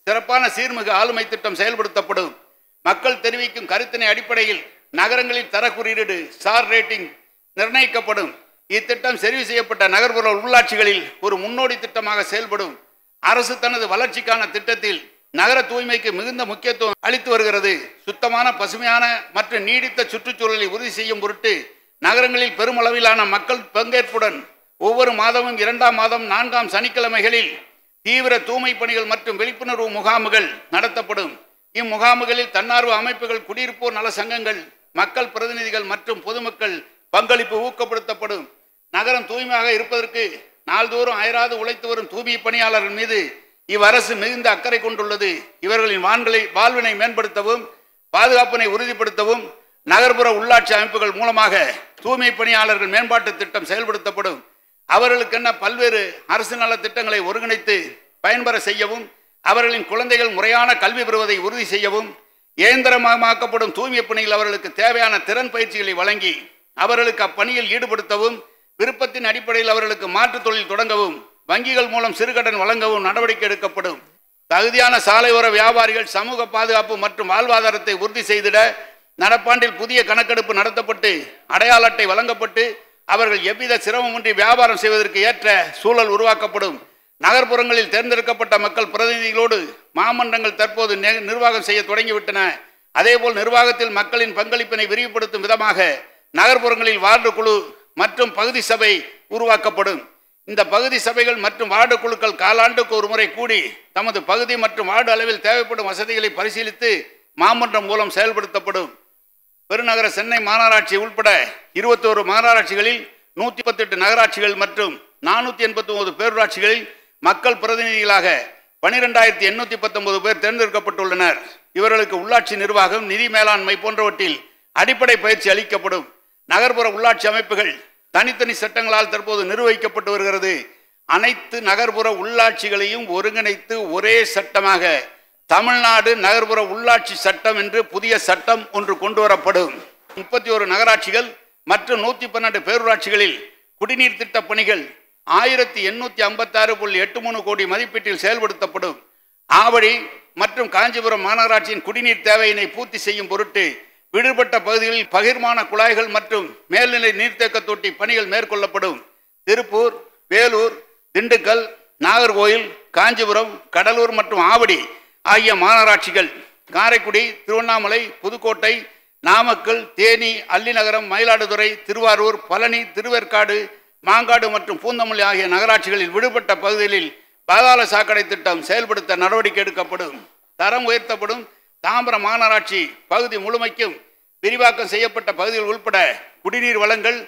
சிறப்பான சீர்மிகு ஆளுமை திட்டம் செயல்படுத்தப்படும் மக்கள் தெரிவிக்கும் கருத்தினை அடிப்படையில் நகரங்களில் தர குறியீடு ஸ்டார் ரேட்டிங் நிர்ணயிக்கப்படும் இத்திட்டம் தெரிவு செய்யப்பட்ட நகர்ப்புற உள்ளாட்சிகளில் ஒரு முன்னோடி திட்டமாக செயல்படும் அரசு தனது வளர்ச்சிக்கான திட்டத்தில் நகர தூய்மைக்கு மிகுந்த முக்கியத்துவம் அளித்து வருகிறது சுத்தமான பசுமையான மற்றும் நீடித்த சுற்றுச்சூழலை உறுதி செய்யும் பொருட்டு நகரங்களில் பெருமளவிலான மக்கள் பங்கேற்புடன் ஒவ்வொரு மாதமும் இரண்டாம் மாதம் நான்காம் சனிக்கிழமைகளில் தீவிர தூய்மை பணிகள் மற்றும் விழிப்புணர்வு முகாம்கள் நடத்தப்படும் இம்முகாம்களில் தன்னார்வ அமைப்புகள் குடியிருப்போர் நல சங்கங்கள் மக்கள் பிரதிநிதிகள் மற்றும் பொதுமக்கள் பங்களிப்பு ஊக்கப்படுத்தப்படும் நகரம் தூய்மையாக இருப்பதற்கு நாள்தோறும் அயராது உழைத்து வரும் தூய்மை பணியாளர்கள் மீது இவ்வரசு மிகுந்த அக்கறை கொண்டுள்ளது இவர்களின் வான்களை வாழ்வினை மேம்படுத்தவும் பாதுகாப்பினை உறுதிப்படுத்தவும் நகர்ப்புற உள்ளாட்சி அமைப்புகள் மூலமாக தூய்மை பணியாளர்கள் மேம்பாட்டு திட்டம் செயல்படுத்தப்படும் அவர்களுக்கென பல்வேறு அரசு நல திட்டங்களை ஒருங்கிணைத்து பயன்பெற செய்யவும் அவர்களின் குழந்தைகள் முறையான கல்வி பெறுவதை உறுதி செய்யவும் இயந்திரமயமாக்கப்படும் தூய்மை பணியில் அவர்களுக்கு தேவையான திறன் பயிற்சிகளை வழங்கி அவர்களுக்கு அப்பணியில் ஈடுபடுத்தவும் விருப்பத்தின் அடிப்படையில் அவர்களுக்கு மாற்றுத் தொழில் தொடங்கவும் வங்கிகள் மூலம் சிறுகடன் வழங்கவும் நடவடிக்கை எடுக்கப்படும் தகுதியான சாலையோர வியாபாரிகள் சமூக பாதுகாப்பு மற்றும் வாழ்வாதாரத்தை உறுதி செய்திட நடப்பாண்டில் புதிய கணக்கெடுப்பு நடத்தப்பட்டு அடையாள அட்டை வழங்கப்பட்டு அவர்கள் எவ்வித சிரமமின்றி வியாபாரம் செய்வதற்கு ஏற்ற சூழல் உருவாக்கப்படும் நகர்ப்புறங்களில் தேர்ந்தெடுக்கப்பட்ட மக்கள் பிரதிநிதிகளோடு மாமன்றங்கள் தற்போது நெ- நிர்வாகம் செய்ய தொடங்கிவிட்டன அதேபோல் நிர்வாகத்தில் மக்களின் பங்களிப்பினை விரிவுபடுத்தும் விதமாக நகர்ப்புறங்களில் வார்டு குழு மற்றும் பகுதி சபை உருவாக்கப்படும் இந்த பகுதி சபைகள் மற்றும் வார்டு குழுக்கள் காலாண்டுக்கு ஒரு முறை கூடி தமது பகுதி மற்றும் வார்டு அளவில் தேவைப்படும் வசதிகளை பரிசீலித்து மாமன்றம் மூலம் செயல்படுத்தப்படும் பெருநகர சென்னை மாநகராட்சி உட்பட இருபத்தோரு மாநகராட்சிகளில் நூற்றி பத்தெட்டு நகராட்சிகள் மற்றும் நானூற்றி எண்பத்தி ஒன்பது பேரூராட்சிகளில் மக்கள் பிரதிநிதிகளாக பனிரெண்டாயிரத்தி எண்ணூற்றி பத்தொன்பது பேர் தேர்ந்தெடுக்கப்பட்டுள்ளனர் இவர்களுக்கு உள்ளாட்சி நிர்வாகம் நிதி மேலாண்மை போன்றவற்றில் அடிப்படை பயிற்சி அளிக்கப்படும் நகர்ப்புற உள்ளாட்சி அமைப்புகள் தனித்தனி சட்டங்களால் தற்போது நிர்வகிக்கப்பட்டு வருகிறது அனைத்து நகர்ப்புற உள்ளாட்சிகளையும் ஒருங்கிணைத்து ஒரே சட்டமாக தமிழ்நாடு நகர்ப்புற உள்ளாட்சி சட்டம் என்று புதிய சட்டம் ஒன்று கொண்டு வரப்படும் முப்பத்தி ஒரு நகராட்சிகள் மற்றும் நூற்றி பன்னெண்டு பேரூராட்சிகளில் குடிநீர் திட்ட பணிகள் ஆயிரத்தி எண்ணூற்றி ஐம்பத்தாறு புள்ளி எட்டு மூணு கோடி மதிப்பீட்டில் செயல்படுத்தப்படும் ஆவடி மற்றும் காஞ்சிபுரம் மாநகராட்சியின் குடிநீர் தேவையினை பூர்த்தி செய்யும் பொருட்டு விடுபட்ட பகுதிகளில் பகிர்மான குழாய்கள் மற்றும் மேல்நிலை நீர்த்தேக்க தொட்டி பணிகள் மேற்கொள்ளப்படும் திருப்பூர் வேலூர் திண்டுக்கல் நாகர்கோயில் காஞ்சிபுரம் கடலூர் மற்றும் ஆவடி ஆகிய மாநகராட்சிகள் காரைக்குடி திருவண்ணாமலை புதுக்கோட்டை நாமக்கல் தேனி அல்லிநகரம் மயிலாடுதுறை திருவாரூர் பழனி திருவேற்காடு மாங்காடு மற்றும் பூந்தமல்லி ஆகிய நகராட்சிகளில் விடுபட்ட பகுதிகளில் பாதாள சாக்கடை திட்டம் செயல்படுத்த நடவடிக்கை எடுக்கப்படும் தரம் உயர்த்தப்படும் தாம்பரம் மாநகராட்சி பகுதி முழுமைக்கும் விரிவாக்கம் செய்யப்பட்ட பகுதிகள் உட்பட குடிநீர் வளங்கள்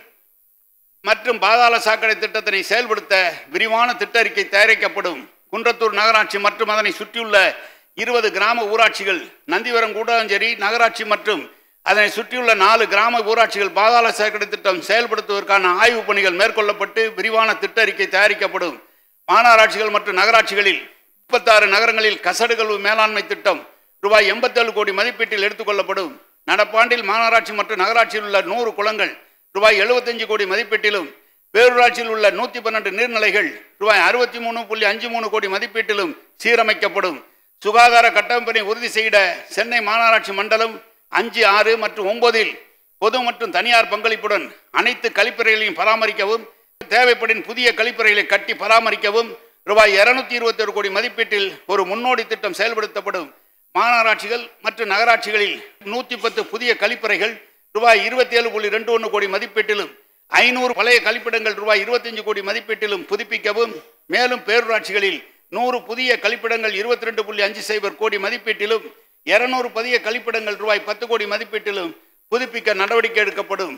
மற்றும் பாதாள சாக்கடை திட்டத்தினை செயல்படுத்த விரிவான திட்ட அறிக்கை தயாரிக்கப்படும் குன்றத்தூர் நகராட்சி மற்றும் அதனை சுற்றியுள்ள இருபது கிராம ஊராட்சிகள் நந்திவரம் கூடாஞ்சேரி நகராட்சி மற்றும் அதனை சுற்றியுள்ள நாலு கிராம ஊராட்சிகள் பாதாள சாக்கடை திட்டம் செயல்படுத்துவதற்கான ஆய்வுப் பணிகள் மேற்கொள்ளப்பட்டு விரிவான திட்ட அறிக்கை தயாரிக்கப்படும் மாநகராட்சிகள் மற்றும் நகராட்சிகளில் முப்பத்தாறு நகரங்களில் கசடுகள் மேலாண்மை திட்டம் ரூபாய் எண்பத்தேழு கோடி மதிப்பீட்டில் எடுத்துக்கொள்ளப்படும் நடப்பாண்டில் மாநகராட்சி மற்றும் நகராட்சியில் உள்ள நூறு குளங்கள் ரூபாய் எழுபத்தஞ்சு கோடி மதிப்பீட்டிலும் பேரூராட்சியில் உள்ள நூற்றி பன்னெண்டு நீர்நிலைகள் ரூபாய் அறுபத்தி மூணு புள்ளி அஞ்சு மூணு கோடி மதிப்பீட்டிலும் சீரமைக்கப்படும் சுகாதார கட்டமைப்பினை உறுதி செய்த சென்னை மாநகராட்சி மண்டலம் அஞ்சு ஆறு மற்றும் ஒன்பதில் பொது மற்றும் தனியார் பங்களிப்புடன் அனைத்து கழிப்பறைகளையும் பராமரிக்கவும் தேவைப்படின் புதிய கழிப்பறைகளை கட்டி பராமரிக்கவும் ரூபாய் இருநூத்தி இருபத்தி ஒரு கோடி மதிப்பீட்டில் ஒரு முன்னோடி திட்டம் செயல்படுத்தப்படும் மாநகராட்சிகள் மற்றும் நகராட்சிகளில் நூற்றி பத்து புதிய கழிப்பறைகள் ரூபாய் இருபத்தி ஏழு புள்ளி ரெண்டு ஒன்று கோடி மதிப்பீட்டிலும் ஐநூறு பழைய கழிப்பிடங்கள் ரூபாய் இருபத்தஞ்சு கோடி மதிப்பீட்டிலும் புதுப்பிக்கவும் மேலும் பேரூராட்சிகளில் நூறு புதிய கழிப்பிடங்கள் இருபத்தி ரெண்டு புள்ளி அஞ்சு சைபர் கோடி மதிப்பீட்டிலும் இருநூறு புதிய கழிப்பிடங்கள் ரூபாய் பத்து கோடி மதிப்பீட்டிலும் புதுப்பிக்க நடவடிக்கை எடுக்கப்படும்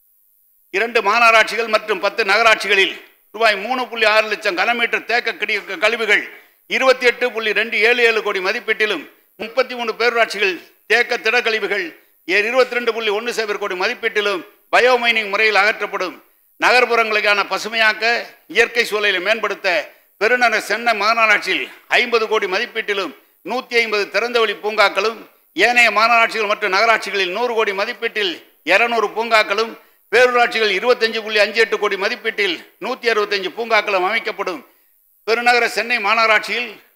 இரண்டு மாநகராட்சிகள் மற்றும் பத்து நகராட்சிகளில் ரூபாய் மூணு புள்ளி ஆறு லட்சம் கனமீட்டர் தேக்க கடி கழிவுகள் இருபத்தி எட்டு புள்ளி ரெண்டு ஏழு ஏழு கோடி மதிப்பீட்டிலும் முப்பத்தி மூணு பேரூராட்சிகள் தேக்க திடக்கழிவுகள் இருபத்தி ரெண்டு புள்ளி ஒன்று சைபர் கோடி மதிப்பீட்டிலும் பயோமைனிங் முறையில் அகற்றப்படும் நகர்ப்புறங்களுக்கான பசுமையாக்க இயற்கை சூழலை மேம்படுத்த பெருநகர சென்னை மாநகராட்சியில் ஐம்பது கோடி மதிப்பீட்டிலும் நூற்றி ஐம்பது திறந்தவெளி பூங்காக்களும் ஏனைய மாநகராட்சிகள் மற்றும் நகராட்சிகளில் நூறு கோடி மதிப்பீட்டில் இருநூறு பூங்காக்களும் பேரூராட்சிகள் இருபத்தஞ்சு புள்ளி அஞ்சு எட்டு கோடி மதிப்பீட்டில் நூற்றி அறுபத்தஞ்சு பூங்காக்களும் அமைக்கப்படும் பெருநகர சென்னை மாநகராட்சியில்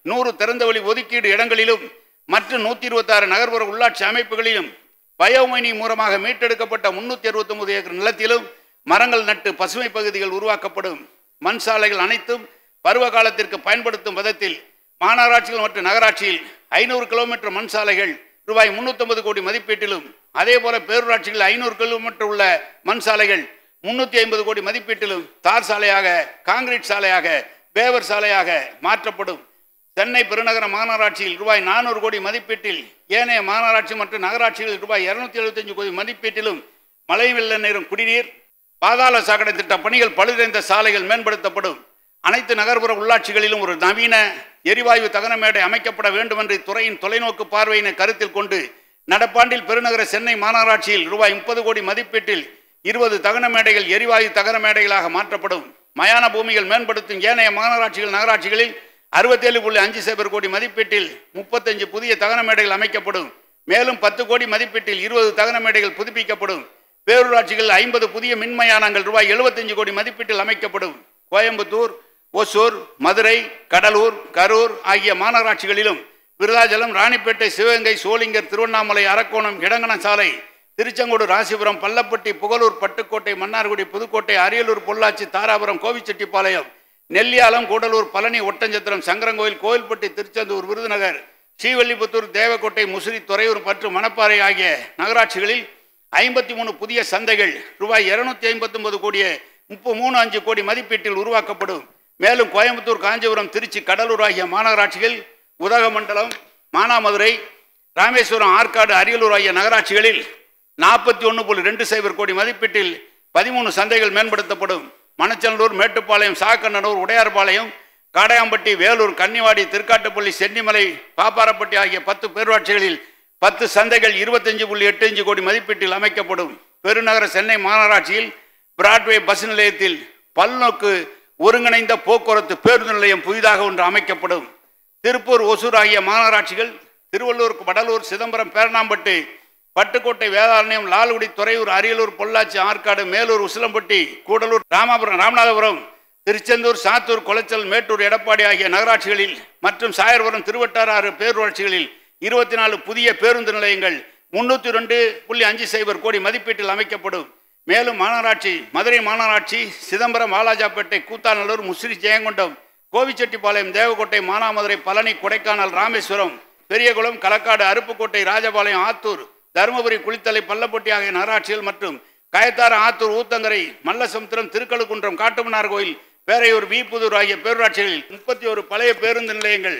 நூறு திறந்தவெளி ஒதுக்கீடு இடங்களிலும் மற்றும் நூற்றி இருபத்தாறு நகர்ப்புற உள்ளாட்சி அமைப்புகளிலும் பயோமைனி மூலமாக மீட்டெடுக்கப்பட்ட முன்னூற்றி அறுபத்தொன்பது ஏக்கர் நிலத்திலும் மரங்கள் நட்டு பசுமை பகுதிகள் உருவாக்கப்படும் மண் சாலைகள் அனைத்தும் பருவ காலத்திற்கு பயன்படுத்தும் விதத்தில் மாநகராட்சிகள் மற்றும் நகராட்சியில் ஐநூறு கிலோமீட்டர் மண் சாலைகள் ரூபாய் முன்னூற்றம்பது கோடி மதிப்பீட்டிலும் அதே போல பேரூராட்சிகள் ஐநூறு கிலோமீட்டர் உள்ள மண் சாலைகள் முன்னூற்றி ஐம்பது கோடி மதிப்பீட்டிலும் தார் சாலையாக காங்கிரீட் சாலையாக பேவர் சாலையாக மாற்றப்படும் சென்னை பெருநகர மாநகராட்சியில் ரூபாய் நானூறு கோடி மதிப்பீட்டில் ஏனைய மாநகராட்சி மற்றும் நகராட்சிகளில் ரூபாய் இருநூத்தி எழுபத்தஞ்சு கோடி மதிப்பீட்டிலும் மழை வெள்ள நீரும் குடிநீர் பாதாள சாக்கடை திட்ட பணிகள் பழுதடைந்த சாலைகள் மேம்படுத்தப்படும் அனைத்து நகர்ப்புற உள்ளாட்சிகளிலும் ஒரு நவீன எரிவாயு தகன மேடை அமைக்கப்பட வேண்டும் என்று துறையின் தொலைநோக்கு பார்வையினை கருத்தில் கொண்டு நடப்பாண்டில் பெருநகர சென்னை மாநகராட்சியில் ரூபாய் முப்பது கோடி மதிப்பீட்டில் இருபது தகன மேடைகள் எரிவாயு தகன மேடைகளாக மாற்றப்படும் மயான பூமிகள் மேம்படுத்தும் ஏனைய மாநகராட்சிகள் நகராட்சிகளில் அறுபத்தேழு புள்ளி அஞ்சு சைபர் கோடி மதிப்பீட்டில் முப்பத்தஞ்சு புதிய தகன மேடைகள் அமைக்கப்படும் மேலும் பத்து கோடி மதிப்பீட்டில் இருபது தகன மேடைகள் புதுப்பிக்கப்படும் பேரூராட்சிகள் ஐம்பது புதிய மின்மயானங்கள் ரூபாய் எழுபத்தஞ்சு கோடி மதிப்பீட்டில் அமைக்கப்படும் கோயம்புத்தூர் ஒசூர் மதுரை கடலூர் கரூர் ஆகிய மாநகராட்சிகளிலும் விருதாச்சலம் ராணிப்பேட்டை சிவகங்கை சோளிங்கர் திருவண்ணாமலை அரக்கோணம் இடங்கண சாலை திருச்செங்கோடு ராசிபுரம் பள்ளப்பட்டி புகழூர் பட்டுக்கோட்டை மன்னார்குடி புதுக்கோட்டை அரியலூர் பொள்ளாச்சி தாராபுரம் கோவிச்செட்டிப்பாளையம் நெல்லியாலம் கூடலூர் பழனி ஒட்டஞ்சத்திரம் சங்கரங்கோயில் கோவில்பட்டி திருச்செந்தூர் விருதுநகர் ஸ்ரீவல்லிபுத்தூர் தேவக்கோட்டை முசிறி துறையூர் மற்றும் மணப்பாறை ஆகிய நகராட்சிகளில் ஐம்பத்தி மூணு புதிய சந்தைகள் ரூபாய் இருநூத்தி ஐம்பத்தி ஒன்பது கோடியே முப்பது மூணு அஞ்சு கோடி மதிப்பீட்டில் உருவாக்கப்படும் மேலும் கோயம்புத்தூர் காஞ்சிபுரம் திருச்சி கடலூர் ஆகிய மாநகராட்சிகள் உதகமண்டலம் மானாமதுரை ராமேஸ்வரம் ஆற்காடு அரியலூர் ஆகிய நகராட்சிகளில் நாற்பத்தி ஒன்று புள்ளி ரெண்டு சைபர் கோடி மதிப்பீட்டில் பதிமூணு சந்தைகள் மேம்படுத்தப்படும் மணச்சநல்லூர் மேட்டுப்பாளையம் சாக்கண்ணனூர் உடையார்பாளையம் காடையாம்பட்டி வேலூர் கன்னிவாடி திருக்காட்டுப்பள்ளி சென்னிமலை பாப்பாரப்பட்டி ஆகிய பத்து பேரூராட்சிகளில் பத்து சந்தைகள் இருபத்தஞ்சு புள்ளி எட்டு அஞ்சு கோடி மதிப்பீட்டில் அமைக்கப்படும் பெருநகர சென்னை மாநகராட்சியில் பிராட்வே பஸ் நிலையத்தில் பல்நோக்கு ஒருங்கிணைந்த போக்குவரத்து பேருந்து நிலையம் புதிதாக ஒன்று அமைக்கப்படும் திருப்பூர் ஒசூர் ஆகிய மாநகராட்சிகள் திருவள்ளூர் வடலூர் சிதம்பரம் பேரணாம்பட்டு பட்டுக்கோட்டை வேதாரண்யம் லால்குடி துறையூர் அரியலூர் பொள்ளாச்சி ஆற்காடு மேலூர் உசிலம்பட்டி கூடலூர் ராமாபுரம் ராமநாதபுரம் திருச்செந்தூர் சாத்தூர் குளச்சல் மேட்டூர் எடப்பாடி ஆகிய நகராட்சிகளில் மற்றும் சாயர்புரம் திருவட்டாறு பேரூராட்சிகளில் இருபத்தி நாலு புதிய பேருந்து நிலையங்கள் முன்னூற்றி ரெண்டு புள்ளி அஞ்சு சைபர் கோடி மதிப்பீட்டில் அமைக்கப்படும் மேலும் மாநகராட்சி மதுரை மாநகராட்சி சிதம்பரம் வாலாஜாப்பேட்டை கூத்தாநல்லூர் முசிறி ஜெயங்கொண்டம் கோவிச்செட்டிப்பாளையம் தேவக்கோட்டை மானாமதுரை பழனி கொடைக்கானல் ராமேஸ்வரம் பெரியகுளம் களக்காடு அருப்புக்கோட்டை ராஜபாளையம் ஆத்தூர் தருமபுரி குளித்தலை பள்ளப்பட்டி ஆகிய நகராட்சிகள் மற்றும் கயத்தாறு ஆத்தூர் ஊத்தங்கரை மல்லசமுத்திரம் திருக்கழுக்குன்றம் காட்டுமன்னார் கோயில் பேரையூர் வீப்புதூர் ஆகிய பேரூராட்சிகளில் முப்பத்தி ஒரு பழைய பேருந்து நிலையங்கள்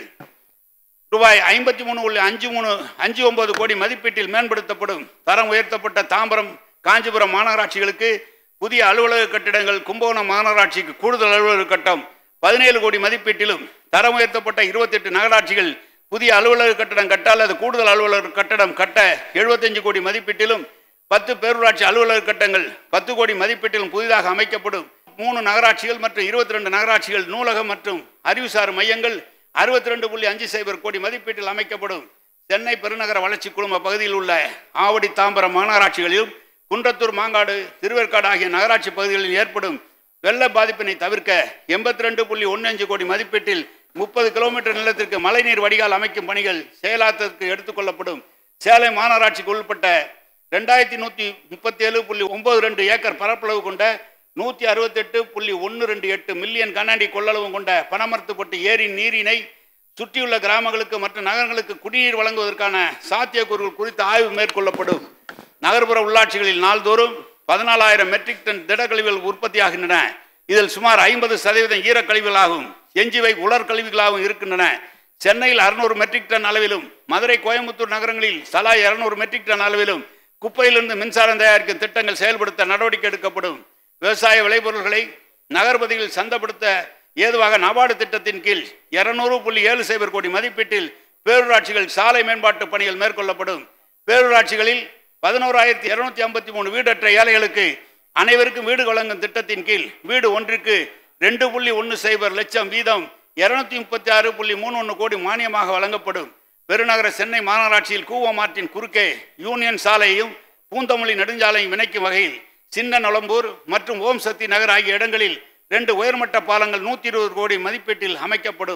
ரூபாய் ஐம்பத்தி மூணு புள்ளி அஞ்சு மூணு அஞ்சு ஒன்பது கோடி மதிப்பீட்டில் மேம்படுத்தப்படும் தரம் உயர்த்தப்பட்ட தாம்பரம் காஞ்சிபுரம் மாநகராட்சிகளுக்கு புதிய அலுவலக கட்டிடங்கள் கும்பகோணம் மாநகராட்சிக்கு கூடுதல் அலுவலக கட்டம் பதினேழு கோடி மதிப்பீட்டிலும் தரம் உயர்த்தப்பட்ட இருபத்தெட்டு நகராட்சிகள் புதிய அலுவலக கட்டடம் கட்ட அல்லது கூடுதல் அலுவலக கட்டடம் கட்ட எழுபத்தஞ்சு கோடி மதிப்பீட்டிலும் பத்து பேரூராட்சி அலுவலக கட்டங்கள் பத்து கோடி மதிப்பீட்டிலும் புதிதாக அமைக்கப்படும் மூணு நகராட்சிகள் மற்றும் இருபத்தி ரெண்டு நகராட்சிகள் நூலகம் மற்றும் அறிவுசார் மையங்கள் அறுபத்தி ரெண்டு புள்ளி அஞ்சு சைபர் கோடி மதிப்பீட்டில் அமைக்கப்படும் சென்னை பெருநகர வளர்ச்சி குழும பகுதியில் உள்ள ஆவடி தாம்பரம் மாநகராட்சிகளிலும் குன்றத்தூர் மாங்காடு திருவேற்காடு ஆகிய நகராட்சி பகுதிகளில் ஏற்படும் வெள்ள பாதிப்பினை தவிர்க்க எண்பத்தி ரெண்டு புள்ளி ஒன்று அஞ்சு கோடி மதிப்பீட்டில் முப்பது கிலோமீட்டர் நிலத்திற்கு மழைநீர் வடிகால் அமைக்கும் பணிகள் செயலாக்கத்திற்கு எடுத்துக்கொள்ளப்படும் சேலை மாநகராட்சிக்கு உட்பட்ட ரெண்டாயிரத்தி நூற்றி முப்பத்தி ஏழு புள்ளி ஒன்பது ரெண்டு ஏக்கர் பரப்பளவு கொண்ட நூற்றி அறுபத்தெட்டு புள்ளி ஒன்று ரெண்டு எட்டு மில்லியன் கண்ணாடி கொள்ளளவு கொண்ட பனமரத்துப்பட்டு ஏரியின் நீரினை சுற்றியுள்ள கிராமங்களுக்கு மற்றும் நகரங்களுக்கு குடிநீர் வழங்குவதற்கான சாத்தியக்கூறுகள் குறித்து ஆய்வு மேற்கொள்ளப்படும் நகர்ப்புற உள்ளாட்சிகளில் நாள்தோறும் பதினாலாயிரம் மெட்ரிக் டன் திடக்கழிவுகள் உற்பத்தியாகின்றன இதில் சுமார் ஐம்பது சதவீதம் ஈரக்கழிவுகளாகும் எஞ்சிவை உலர்கழிவுகளாகவும் இருக்கின்றன சென்னையில் அறுநூறு மெட்ரிக் டன் அளவிலும் மதுரை கோயம்புத்தூர் நகரங்களில் தலா இருநூறு மெட்ரிக் டன் அளவிலும் குப்பையிலிருந்து மின்சாரம் தயாரிக்கும் திட்டங்கள் செயல்படுத்த நடவடிக்கை எடுக்கப்படும் விவசாய விளைபொருள்களை நகர்பதியில் சந்தைப்படுத்த ஏதுவாக நபார்டு திட்டத்தின் கீழ் இருநூறு புள்ளி ஏழு சைபர் கோடி மதிப்பீட்டில் பேரூராட்சிகள் சாலை மேம்பாட்டு பணிகள் மேற்கொள்ளப்படும் பேரூராட்சிகளில் பதினோராயிரத்தி இருநூத்தி ஐம்பத்தி மூணு வீடற்ற ஏழைகளுக்கு அனைவருக்கும் வீடு வழங்கும் திட்டத்தின் கீழ் வீடு ஒன்றிற்கு ரெண்டு புள்ளி ஒன்று சைபர் லட்சம் வீதம் இருநூத்தி முப்பத்தி ஆறு புள்ளி மூணு ஒன்று கோடி மானியமாக வழங்கப்படும் பெருநகர சென்னை மாநகராட்சியில் கூவமாற்றின் குறுக்கே யூனியன் சாலையையும் பூந்தமல்லி நெடுஞ்சாலையும் இணைக்கும் வகையில் சின்ன நொளம்பூர் மற்றும் ஓம் சக்தி நகர் ஆகிய இடங்களில் ரெண்டு உயர்மட்ட பாலங்கள் நூற்றி இருபது கோடி மதிப்பீட்டில் அமைக்கப்படும்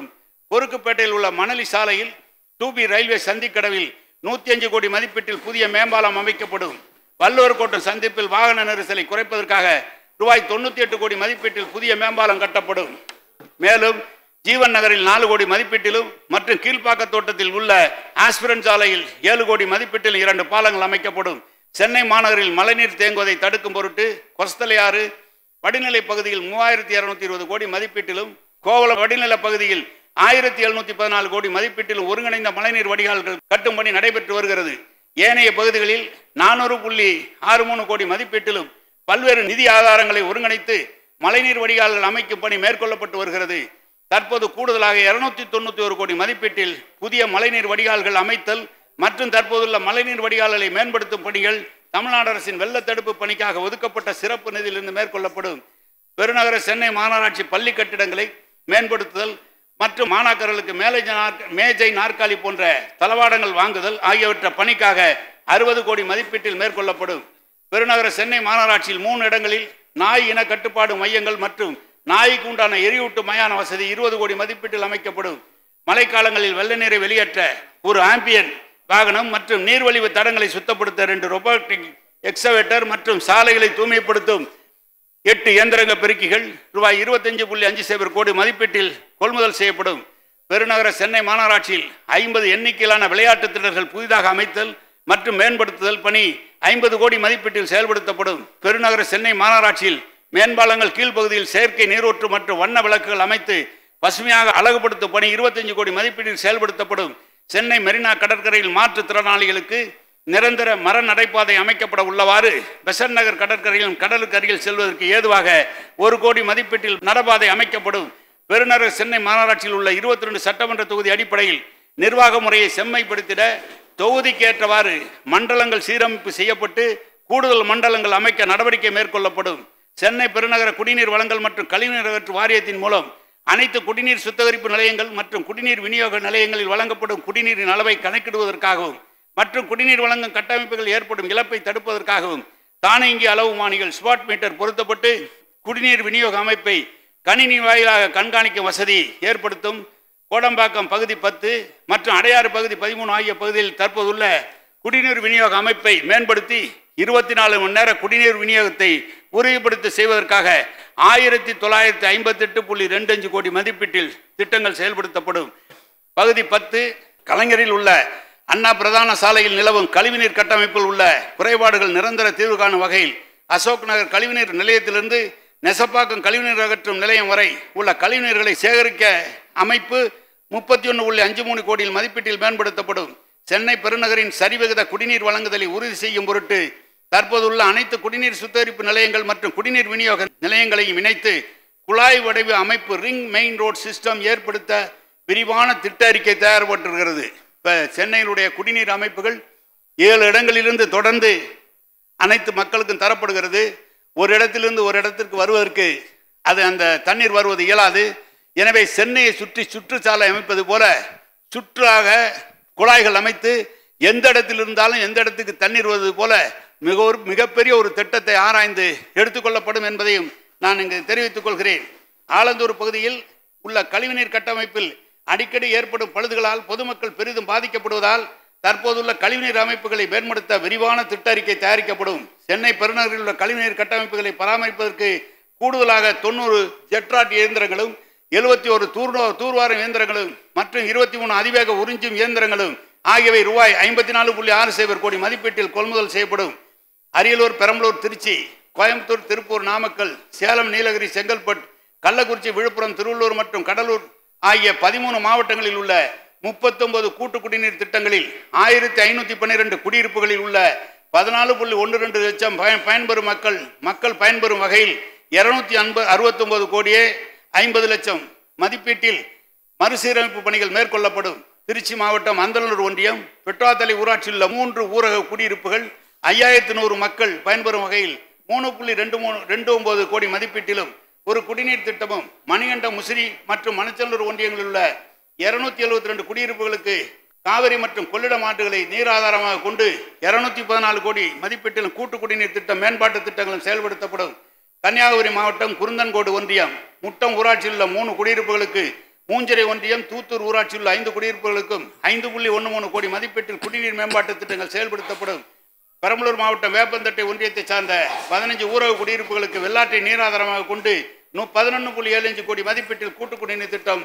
பொறுக்குப்பேட்டையில் உள்ள மணலி சாலையில் டூபி ரயில்வே சந்திக்கடவில் நூற்றி அஞ்சு கோடி மதிப்பீட்டில் புதிய மேம்பாலம் அமைக்கப்படும் வள்ளுவர் கோட்டம் சந்திப்பில் வாகன நெரிசலை குறைப்பதற்காக ரூபாய் தொண்ணூற்றி எட்டு கோடி மதிப்பீட்டில் புதிய மேம்பாலம் கட்டப்படும் மேலும் ஜீவன் நகரில் நாலு கோடி மதிப்பீட்டிலும் மற்றும் கீழ்ப்பாக்க தோட்டத்தில் உள்ள ஆஸ்பிரன் சாலையில் ஏழு கோடி மதிப்பீட்டில் இரண்டு பாலங்கள் அமைக்கப்படும் சென்னை மாநகரில் மழைநீர் தேங்குவதை தடுக்கும் பொருட்டு கொஸ்தலையாறு வடிநிலை பகுதியில் மூவாயிரத்தி இருநூத்தி இருபது கோடி மதிப்பீட்டிலும் கோவளம் வடிநில பகுதியில் ஆயிரத்தி எழுநூத்தி பதினாலு கோடி மதிப்பீட்டிலும் ஒருங்கிணைந்த மழைநீர் வடிகால்கள் கட்டும் பணி நடைபெற்று வருகிறது ஏனைய பகுதிகளில் நானூறு புள்ளி ஆறு மூணு கோடி மதிப்பீட்டிலும் பல்வேறு நிதி ஆதாரங்களை ஒருங்கிணைத்து மழைநீர் வடிகால்கள் அமைக்கும் பணி மேற்கொள்ளப்பட்டு வருகிறது தற்போது கூடுதலாக இருநூத்தி தொண்ணூத்தி ஒரு கோடி மதிப்பீட்டில் புதிய மழைநீர் வடிகால்கள் அமைத்தல் மற்றும் தற்போதுள்ள மழைநீர் வடிகால்களை மேம்படுத்தும் பணிகள் தமிழ்நாடு அரசின் வெள்ள தடுப்பு பணிக்காக ஒதுக்கப்பட்ட சிறப்பு நிதியிலிருந்து மேற்கொள்ளப்படும் பெருநகர சென்னை மாநகராட்சி பள்ளி கட்டிடங்களை மேம்படுத்துதல் மற்றும் மாணாக்கர்களுக்கு மேலேஜ் நாற்க- மேஜை நாற்காலி போன்ற தளவாடங்கள் வாங்குதல் ஆகியவற்றை பணிக்காக அறுபது கோடி மதிப்பீட்டில் மேற்கொள்ளப்படும் பெருநகர சென்னை மாநகராட்சியில் மூணு இடங்களில் நாய் இன கட்டுப்பாடு மையங்கள் மற்றும் நாய்க்கு உண்டான எரியூட்டு மயான வசதி இருபது கோடி மதிப்பீட்டில் அமைக்கப்படும் மழைக்காலங்களில் வெள்ள நீரை வெளியேற்ற ஒரு ஆம்பியன் வாகனம் மற்றும் நீர்வழிவு தடங்களை சுத்தப்படுத்த ரெண்டு ரொபோட்டிக் எக்ஸவேட்டர் மற்றும் சாலைகளை தூய்மைப்படுத்தும் எட்டு இயந்திரங்க பெருக்கிகள் ரூபாய் இருபத்தஞ்சு புள்ளி அஞ்சு சைபர் கோடி மதிப்பீட்டில் கொள்முதல் செய்யப்படும் பெருநகர சென்னை மாநகராட்சியில் ஐம்பது எண்ணிக்கையிலான விளையாட்டு திடல்கள் புதிதாக அமைத்தல் மற்றும் மேம்படுத்துதல் பணி ஐம்பது கோடி மதிப்பீட்டில் செயல்படுத்தப்படும் பெருநகர சென்னை மாநகராட்சியில் மேம்பாலங்கள் கீழ்ப்பகுதியில் செயற்கை நீரூற்று மற்றும் வண்ண விளக்குகள் அமைத்து பசுமையாக அழகுபடுத்தும் பணி இருபத்தஞ்சு கோடி மதிப்பீட்டில் செயல்படுத்தப்படும் சென்னை மெரினா கடற்கரையில் மாற்றுத்திறனாளிகளுக்கு நிரந்தர மர நடைபாதை அமைக்கப்பட உள்ளவாறு பெசன்ட் நகர் கடற்கரையிலும் கடலுக்கு அருகில் செல்வதற்கு ஏதுவாக ஒரு கோடி மதிப்பீட்டில் நடபாதை அமைக்கப்படும் பெருநகர சென்னை மாநகராட்சியில் உள்ள இருபத்தி ரெண்டு சட்டமன்ற தொகுதி அடிப்படையில் நிர்வாக முறையை செம்மைப்படுத்திட தொகுதிக்கு ஏற்றவாறு மண்டலங்கள் சீரமைப்பு செய்யப்பட்டு கூடுதல் மண்டலங்கள் அமைக்க நடவடிக்கை மேற்கொள்ளப்படும் சென்னை பெருநகர குடிநீர் வழங்கல் மற்றும் கழிவுநீர் அகற்று வாரியத்தின் மூலம் அனைத்து குடிநீர் சுத்திகரிப்பு நிலையங்கள் மற்றும் குடிநீர் விநியோக நிலையங்களில் வழங்கப்படும் குடிநீரின் அளவை கணக்கிடுவதற்காகவும் மற்றும் குடிநீர் வழங்கும் கட்டமைப்புகள் ஏற்படும் இழப்பை தடுப்பதற்காகவும் தானியங்கி அளவுமானிகள் ஸ்மார்ட் மீட்டர் பொருத்தப்பட்டு குடிநீர் விநியோக அமைப்பை கணினி வாயிலாக கண்காணிக்கும் வசதி ஏற்படுத்தும் கோடம்பாக்கம் பகுதி பத்து மற்றும் அடையாறு பகுதி பதிமூணு ஆகிய பகுதியில் தற்போதுள்ள குடிநீர் விநியோக அமைப்பை மேம்படுத்தி இருபத்தி நாலு மணி நேர குடிநீர் விநியோகத்தை உறுதிப்படுத்தி செய்வதற்காக ஆயிரத்தி தொள்ளாயிரத்தி ஐம்பத்தெட்டு புள்ளி ரெண்டு அஞ்சு கோடி மதிப்பீட்டில் திட்டங்கள் செயல்படுத்தப்படும் பகுதி பத்து கலைஞரில் உள்ள அண்ணா பிரதான சாலையில் நிலவும் கழிவுநீர் கட்டமைப்பில் உள்ள குறைபாடுகள் நிரந்தர தீர்வு காணும் வகையில் அசோக் நகர் கழிவுநீர் நிலையத்திலிருந்து நெசப்பாக்கம் கழிவுநீர் அகற்றும் நிலையம் வரை உள்ள கழிவுநீர்களை சேகரிக்க அமைப்பு முப்பத்தி ஒன்று புள்ளி அஞ்சு மூணு கோடியில் மதிப்பீட்டில் மேம்படுத்தப்படும் சென்னை பெருநகரின் சரிவிகித குடிநீர் வழங்குதலை உறுதி செய்யும் பொருட்டு தற்போதுள்ள அனைத்து குடிநீர் சுத்திகரிப்பு நிலையங்கள் மற்றும் குடிநீர் விநியோக நிலையங்களையும் இணைத்து குழாய் வடிவ அமைப்பு ரிங் மெயின் ரோட் சிஸ்டம் ஏற்படுத்த விரிவான திட்ட அறிக்கை தயாரிப்பட்டிருக்கிறது இப்போ சென்னையினுடைய குடிநீர் அமைப்புகள் ஏழு இடங்களிலிருந்து தொடர்ந்து அனைத்து மக்களுக்கும் தரப்படுகிறது ஒரு இடத்திலிருந்து ஒரு இடத்திற்கு வருவதற்கு அது அந்த தண்ணீர் வருவது இயலாது எனவே சென்னையை சுற்றி சுற்றுச்சாலை அமைப்பது போல சுற்றாக குழாய்கள் அமைத்து எந்த இடத்தில் இருந்தாலும் எந்த இடத்துக்கு தண்ணீர் வருவது போல மிக ஒரு மிகப்பெரிய ஒரு திட்டத்தை ஆராய்ந்து எடுத்துக்கொள்ளப்படும் என்பதையும் நான் இங்கு தெரிவித்துக் கொள்கிறேன் ஆலந்தூர் பகுதியில் உள்ள கழிவுநீர் கட்டமைப்பில் அடிக்கடி ஏற்படும் பழுதுகளால் பொதுமக்கள் பெரிதும் பாதிக்கப்படுவதால் தற்போதுள்ள கழிவுநீர் அமைப்புகளை மேம்படுத்த விரிவான திட்ட அறிக்கை தயாரிக்கப்படும் சென்னை பெருநகரில் உள்ள கழிவுநீர் கட்டமைப்புகளை பராமரிப்பதற்கு கூடுதலாக தொண்ணூறு ஜெட்ராட் இயந்திரங்களும் எழுபத்தி ஒரு தூர்வா தூர்வாரும் இயந்திரங்களும் மற்றும் இருபத்தி மூணு அதிவேக உறிஞ்சும் இயந்திரங்களும் ஆகியவை ரூபாய் ஐம்பத்தி நாலு புள்ளி ஆறு சைபர் கோடி மதிப்பீட்டில் கொள்முதல் செய்யப்படும் அரியலூர் பெரம்பலூர் திருச்சி கோயம்புத்தூர் திருப்பூர் நாமக்கல் சேலம் நீலகிரி செங்கல்பட்டு கள்ளக்குறிச்சி விழுப்புரம் திருவள்ளூர் மற்றும் கடலூர் ஆகிய பதிமூணு மாவட்டங்களில் உள்ள முப்பத்தொன்பது கூட்டு குடிநீர் திட்டங்களில் ஆயிரத்தி ஐநூற்றி பன்னிரெண்டு குடியிருப்புகளில் உள்ள பதினாலு புள்ளி ஒன்று ரெண்டு லட்சம் பயன் பயன்பெறும் மக்கள் மக்கள் பயன்பெறும் வகையில் இருநூத்தி அன்பது அறுபத்தொன்பது கோடியே ஐம்பது லட்சம் மதிப்பீட்டில் மறுசீரமைப்பு பணிகள் மேற்கொள்ளப்படும் திருச்சி மாவட்டம் அந்தலூர் ஒன்றியம் பெட்ராத்தலை ஊராட்சியில் உள்ள மூன்று ஊரக குடியிருப்புகள் ஐயாயிரத்து நூறு மக்கள் பயன்பெறும் வகையில் மூணு புள்ளி ரெண்டு மூணு ரெண்டு ஒன்பது கோடி மதிப்பீட்டிலும் ஒரு குடிநீர் திட்டமும் மணிகண்டம் முசிறி மற்றும் மணச்சல்லூர் ஒன்றியங்களில் உள்ள இருநூத்தி எழுபத்தி ரெண்டு குடியிருப்புகளுக்கு காவிரி மற்றும் கொள்ளிடம் ஆற்றுகளை நீர் ஆதாரமாக கொண்டு இருநூத்தி பதினாலு கோடி மதிப்பீட்டிலும் கூட்டு குடிநீர் திட்டம் மேம்பாட்டு திட்டங்களும் செயல்படுத்தப்படும் கன்னியாகுமரி மாவட்டம் குருந்தன்கோடு ஒன்றியம் முட்டம் ஊராட்சியில் உள்ள மூணு குடியிருப்புகளுக்கு மூஞ்சரை ஒன்றியம் தூத்தூர் ஊராட்சியில் உள்ள ஐந்து குடியிருப்புகளுக்கும் ஐந்து புள்ளி ஒன்று மூணு கோடி மதிப்பீட்டில் குடிநீர் மேம்பாட்டு திட்டங்கள் செயல்படுத்தப்படும் பெரம்பலூர் மாவட்டம் வேப்பந்தட்டை ஒன்றியத்தை சார்ந்த பதினஞ்சு ஊரக குடியிருப்புகளுக்கு வெள்ளாற்றை நீராதாரமாக கொண்டு நூ பதினொன்று புள்ளி ஏழு அஞ்சு கோடி மதிப்பீட்டில் கூட்டு குடிநீர் திட்டம்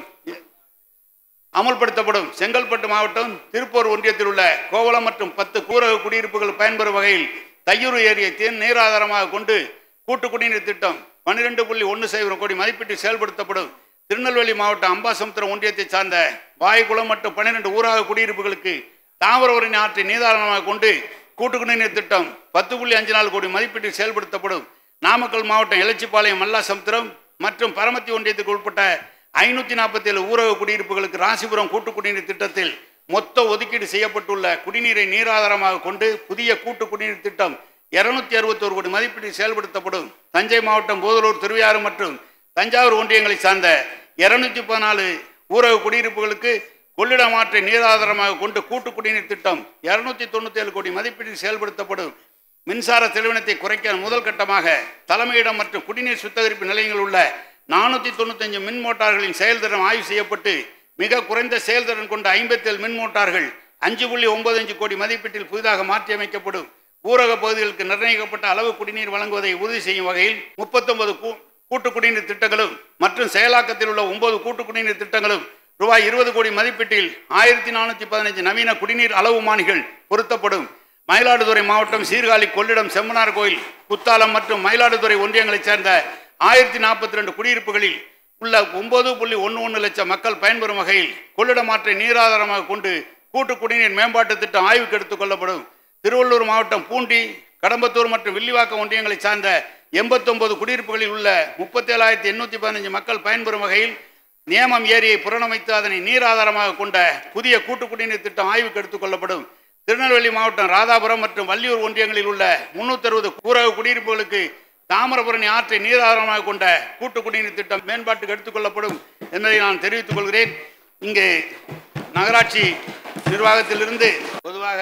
அமல்படுத்தப்படும் செங்கல்பட்டு மாவட்டம் திருப்பூர் ஒன்றியத்தில் உள்ள கோவளம் மற்றும் பத்து ஊரக குடியிருப்புகள் பயன்பெறும் வகையில் தையூர் ஏரியை தேன் நீராதாரமாக கொண்டு கூட்டு குடிநீர் திட்டம் பன்னிரெண்டு புள்ளி ஒன்று சைவரம் கோடி மதிப்பீட்டில் செயல்படுத்தப்படும் திருநெல்வேலி மாவட்டம் அம்பாசமுத்திரம் ஒன்றியத்தை சார்ந்த வாய்க்குளம் மற்றும் பன்னிரெண்டு ஊரக குடியிருப்புகளுக்கு தாமிரபரணி ஆற்றை நீதாரணமாக கொண்டு கூட்டு குடிநீர் திட்டம் பத்து புள்ளி அஞ்சு நாலு கோடி மதிப்பீட்டில் செயல்படுத்தப்படும் நாமக்கல் மாவட்டம் எலச்சிப்பாளையம் மல்லாசமுத்திரம் மற்றும் பரமத்தி ஒன்றியத்துக்கு உட்பட்ட ஐநூற்றி நாற்பத்தி ஏழு ஊரக குடியிருப்புகளுக்கு ராசிபுரம் கூட்டு குடிநீர் திட்டத்தில் மொத்த ஒதுக்கீடு செய்யப்பட்டுள்ள குடிநீரை நீராதாரமாக கொண்டு புதிய கூட்டு குடிநீர் திட்டம் இருநூத்தி அறுபத்தோரு கோடி மதிப்பீட்டில் செயல்படுத்தப்படும் தஞ்சை மாவட்டம் போதலூர் திருவையாறு மற்றும் தஞ்சாவூர் ஒன்றியங்களை சார்ந்த இருநூத்தி பதினாலு ஊரக குடியிருப்புகளுக்கு கொள்ளிடம் ஆற்றை நீராதாரமாக கொண்டு கூட்டு குடிநீர் திட்டம் இருநூத்தி தொண்ணூத்தி ஏழு கோடி மதிப்பீட்டில் செயல்படுத்தப்படும் மின்சார செலவினத்தை குறைக்க முதல் கட்டமாக தலைமையிடம் மற்றும் குடிநீர் சுத்திகரிப்பு நிலையங்கள் உள்ள நானூற்றி தொண்ணூத்தஞ்சு மின் மோட்டார்களின் செயல்திறன் ஆய்வு செய்யப்பட்டு மிக குறைந்த செயல்திறன் கொண்ட ஐம்பத்தேழு மின் மோட்டார்கள் அஞ்சு புள்ளி ஒன்பது அஞ்சு கோடி மதிப்பீட்டில் புதிதாக மாற்றியமைக்கப்படும் ஊரக பகுதிகளுக்கு நிர்ணயிக்கப்பட்ட அளவு குடிநீர் வழங்குவதை உறுதி செய்யும் வகையில் முப்பத்தொன்பது கூட்டு குடிநீர் திட்டங்களும் மற்றும் செயலாக்கத்தில் உள்ள ஒன்பது கூட்டு குடிநீர் திட்டங்களும் ரூபாய் இருபது கோடி மதிப்பீட்டில் ஆயிரத்தி நானூற்றி பதினஞ்சு நவீன குடிநீர் அளவுமானிகள் பொருத்தப்படும் மயிலாடுதுறை மாவட்டம் சீர்காழி கொள்ளிடம் செம்மனார் கோயில் குத்தாலம் மற்றும் மயிலாடுதுறை ஒன்றியங்களைச் சேர்ந்த ஆயிரத்தி நாற்பத்தி ரெண்டு குடியிருப்புகளில் உள்ள ஒன்பது புள்ளி ஒன்று ஒன்று லட்சம் மக்கள் பயன்பெறும் வகையில் கொள்ளிடம் ஆற்றை நீராதாரமாக கொண்டு கூட்டு குடிநீர் மேம்பாட்டு திட்டம் ஆய்வுக்கு எடுத்துக் கொள்ளப்படும் திருவள்ளூர் மாவட்டம் பூண்டி கடம்பத்தூர் மற்றும் வில்லிவாக்கம் ஒன்றியங்களைச் சார்ந்த எண்பத்தொன்பது குடியிருப்புகளில் உள்ள முப்பத்தேழாயிரத்தி எண்ணூற்றி பதினஞ்சு மக்கள் பயன்பெறும் வகையில் நியமம் ஏரியை புறணமைத்து அதனை நீராதாரமாக கொண்ட புதிய கூட்டு குடிநீர் திட்டம் ஆய்வுக்கு எடுத்துக் கொள்ளப்படும் திருநெல்வேலி மாவட்டம் ராதாபுரம் மற்றும் வள்ளியூர் ஒன்றியங்களில் உள்ள முன்னூத்தி அறுபது ஊரக குடியிருப்புகளுக்கு தாமிரபரணி ஆற்றை நீராதாரமாக கொண்ட கூட்டு குடிநீர் திட்டம் மேம்பாட்டுக்கு எடுத்துக்கொள்ளப்படும் என்பதை நான் தெரிவித்துக் கொள்கிறேன் இங்கே நகராட்சி நிர்வாகத்திலிருந்து பொதுவாக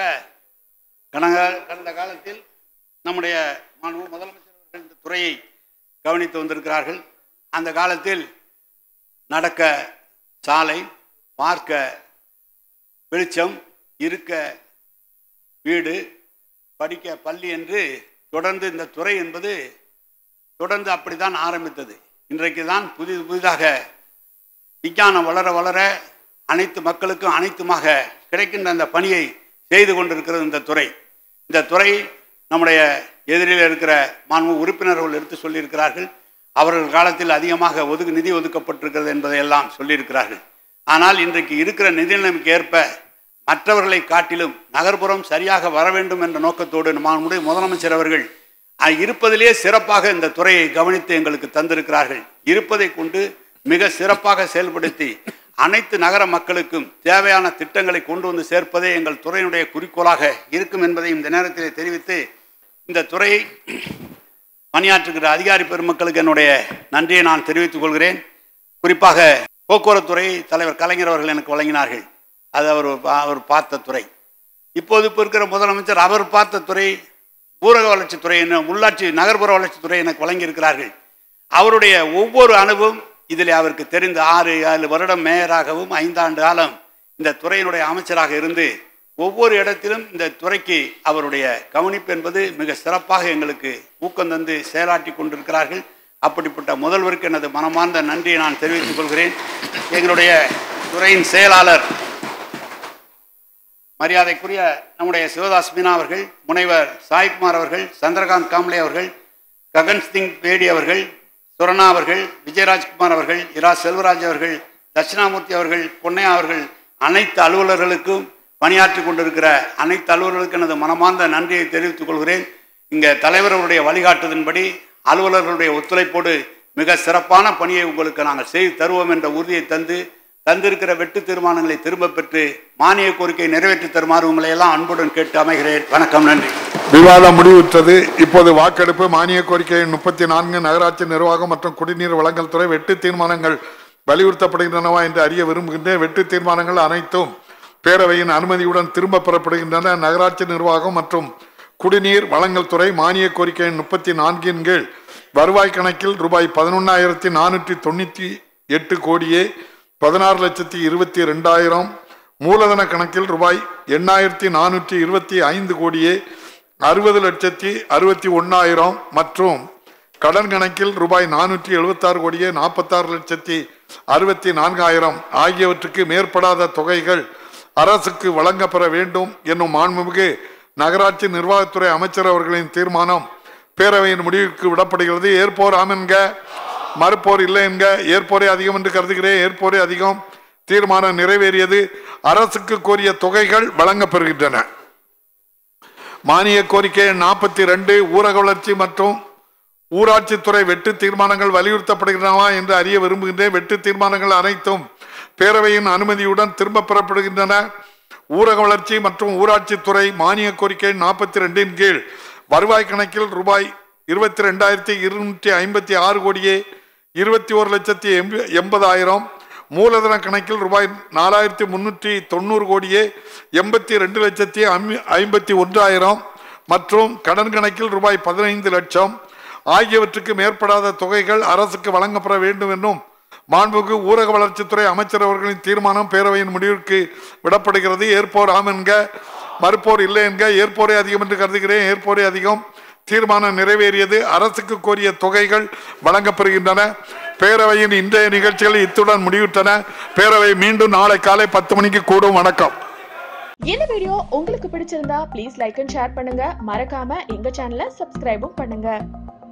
கடந்த கடந்த காலத்தில் நம்முடைய மாண்பு முதலமைச்சர் அவர்கள் இந்த துறையை கவனித்து வந்திருக்கிறார்கள் அந்த காலத்தில் நடக்க சாலை பார்க்க வெளிச்சம் இருக்க வீடு படிக்க பள்ளி என்று தொடர்ந்து இந்த துறை என்பது தொடர்ந்து அப்படித்தான் ஆரம்பித்தது இன்றைக்கு தான் புதிது புதிதாக விஞ்ஞானம் வளர வளர அனைத்து மக்களுக்கும் அனைத்துமாக கிடைக்கின்ற அந்த பணியை செய்து கொண்டிருக்கிறது இந்த துறை இந்த துறை நம்முடைய எதிரில் இருக்கிற மாண்பு உறுப்பினர்கள் எடுத்து சொல்லியிருக்கிறார்கள் அவர்கள் காலத்தில் அதிகமாக ஒதுக்கு நிதி ஒதுக்கப்பட்டிருக்கிறது என்பதையெல்லாம் சொல்லியிருக்கிறார்கள் ஆனால் இன்றைக்கு இருக்கிற நிதி நிலைமைக்கு ஏற்ப மற்றவர்களை காட்டிலும் நகர்ப்புறம் சரியாக வர வேண்டும் என்ற நோக்கத்தோடு நம்முடைய முதலமைச்சர் அவர்கள் அஹ், இருப்பதிலே சிறப்பாக இந்த துறையை கவனித்து எங்களுக்கு தந்திருக்கிறார்கள் இருப்பதை கொண்டு மிக சிறப்பாக செயல்படுத்தி அனைத்து நகர மக்களுக்கும் தேவையான திட்டங்களை கொண்டு வந்து சேர்ப்பதே எங்கள் துறையினுடைய குறிக்கோளாக இருக்கும் என்பதை இந்த நேரத்திலே தெரிவித்து இந்த துறையை பணியாற்றுகிற அதிகாரி பெருமக்களுக்கு என்னுடைய நன்றியை நான் தெரிவித்துக் கொள்கிறேன் குறிப்பாக போக்குவரத்துறை தலைவர் கலைஞர் அவர்கள் எனக்கு வழங்கினார்கள் அது அவர் பா- அவர் பார்த்த துறை இப்போது இப்போ இருக்கிற முதலமைச்சர் அவர் பார்த்த துறை ஊரக வளர்ச்சித்துறை என்ன உள்ளாட்சி நகர்ப்புற வளர்ச்சித்துறை எனக்கு வழங்கியிருக்கிறார்கள் அவருடைய ஒவ்வொரு அனுபவம் இதில் அவருக்கு தெரிந்த ஆறு ஏழு வருடம் மேயராகவும் ஐந்தாண்டு காலம் இந்த துறையினுடைய அமைச்சராக இருந்து ஒவ்வொரு இடத்திலும் இந்த துறைக்கு அவருடைய கவனிப்பு என்பது மிக சிறப்பாக எங்களுக்கு ஊக்கம் தந்து செயலாற்றி கொண்டிருக்கிறார்கள் அப்படிப்பட்ட முதல்வருக்கு எனது மனமார்ந்த நன்றியை நான் தெரிவித்துக் கொள்கிறேன் எங்களுடைய துறையின் செயலாளர் மரியாதைக்குரிய நம்முடைய சிவதாஸ் மீனா அவர்கள் முனைவர் சாய்குமார் அவர்கள் சந்திரகாந்த் காம்லே அவர்கள் ககன் சிங் பேடி அவர்கள் சுரணா அவர்கள் விஜயராஜ்குமார் அவர்கள் இரா செல்வராஜ் அவர்கள் தட்சிணாமூர்த்தி அவர்கள் பொன்னையா அவர்கள் அனைத்து அலுவலர்களுக்கும் பணியாற்றி கொண்டிருக்கிற அனைத்து அலுவலர்களுக்கும் எனது மனமார்ந்த நன்றியை தெரிவித்துக் கொள்கிறேன் இங்கே தலைவர் அவருடைய வழிகாட்டுதன்படி அலுவலர்களுடைய ஒத்துழைப்போடு மிக சிறப்பான பணியை உங்களுக்கு நாங்கள் செய்து தருவோம் என்ற உறுதியை தந்து தந்திருக்கிற வெட்டு தீர்மானங்களை திரும்ப பெற்று மானிய கோரிக்கை நிறைவேற்றி தருமாறு உங்களை எல்லாம் அன்புடன் கேட்டு அமைகிறேன் வணக்கம் நன்றி விவாதம் முடிவுற்றது இப்போது வாக்கெடுப்பு மானிய கோரிக்கை முப்பத்தி நான்கு நகராட்சி நிர்வாகம் மற்றும் குடிநீர் வழங்கல் துறை வெட்டு தீர்மானங்கள் வலியுறுத்தப்படுகின்றனவா என்று அறிய விரும்புகின்றேன் வெட்டு தீர்மானங்கள் அனைத்தும் பேரவையின் அனுமதியுடன் திரும்ப பெறப்படுகின்றன நகராட்சி நிர்வாகம் மற்றும் குடிநீர் வழங்கல் துறை மானிய கோரிக்கை முப்பத்தி நான்கின் கீழ் வருவாய் கணக்கில் ரூபாய் பதினொன்னாயிரத்தி நானூற்றி தொண்ணூற்றி எட்டு கோடியே பதினாறு லட்சத்தி இருபத்தி ரெண்டாயிரம் மூலதன கணக்கில் ரூபாய் எண்ணாயிரத்தி நானூற்றி இருபத்தி ஐந்து கோடியே அறுபது லட்சத்தி அறுபத்தி ஒன்னாயிரம் மற்றும் கடன் கணக்கில் ரூபாய் நானூற்றி எழுபத்தாறு கோடியே நாற்பத்தாறு லட்சத்தி அறுபத்தி நான்காயிரம் ஆகியவற்றுக்கு மேற்படாத தொகைகள் அரசுக்கு வழங்கப்பெற வேண்டும் என்னும் மாண்புமிகு நகராட்சி நிர்வாகத்துறை அமைச்சர் அவர்களின் தீர்மானம் பேரவையின் முடிவுக்கு விடப்படுகிறது ஏற்போர் ஆமென்க மறுப்போர் இல்லை என்க ஏற்போரே அதிகம் என்று கருதுகிறேன் ஏற்போரே அதிகம் தீர்மானம் நிறைவேறியது அரசுக்கு கோரிய தொகைகள் வழங்கப்பெறுகின்றன மானிய கோரிக்கை நாற்பத்தி ரெண்டு ஊரக வளர்ச்சி மற்றும் ஊராட்சித்துறை வெட்டு தீர்மானங்கள் வலியுறுத்தப்படுகின்றனவா என்று அறிய விரும்புகின்றேன் வெட்டு தீர்மானங்கள் அனைத்தும் பேரவையின் அனுமதியுடன் திரும்ப பெறப்படுகின்றன ஊரக வளர்ச்சி மற்றும் ஊராட்சித்துறை மானிய கோரிக்கை நாற்பத்தி ரெண்டின் கீழ் வருவாய் கணக்கில் ரூபாய் இருபத்தி ரெண்டாயிரத்தி இருநூற்றி ஐம்பத்தி ஆறு கோடியே இருபத்தி ஒரு லட்சத்தி எண்ப- எண்பதாயிரம் மூலதன கணக்கில் ரூபாய் நாலாயிரத்தி முன்னூற்றி தொண்ணூறு கோடியே எண்பத்தி ரெண்டு லட்சத்தி ஐம்ப- ஐம்பத்தி ஒன்றாயிரம் மற்றும் கடன் கணக்கில் ரூபாய் பதினைந்து லட்சம் ஆகியவற்றுக்கு மேற்படாத தொகைகள் அரசுக்கு வழங்கப்பட வேண்டும் என்னும் மாண்புக்கு ஊரக வளர்ச்சித்துறை அமைச்சர் அவர்களின் தீர்மானம் பேரவையின் முடிவிற்கு விடப்படுகிறது ஏற்போர் ஆம் என்க மறுப்போர் இல்லை என்க ஏற்போரே அதிகம் என்று கருதுகிறேன் ஏற்போரே அதிகம் தீர்மானம் நிறைவேறியது அரசுக்கு கோரிய தொகைகள் வழங்கப்பெறுகின்றன பேரவையின் இன்றைய நிகழ்ச்சிகள் இத்துடன் முடிவுற்றன பேரவை மீண்டும் நாளை காலை பத்து மணிக்கு கூடும் வணக்கம் இந்த வீடியோ உங்களுக்கு பிடிச்சிருந்தா ப்ளீஸ் லைக் அண்ட் ஷேர் பண்ணுங்க மறக்காம எங்க சேனலை சப்ஸ்கிரைபும் பண்ணுங்க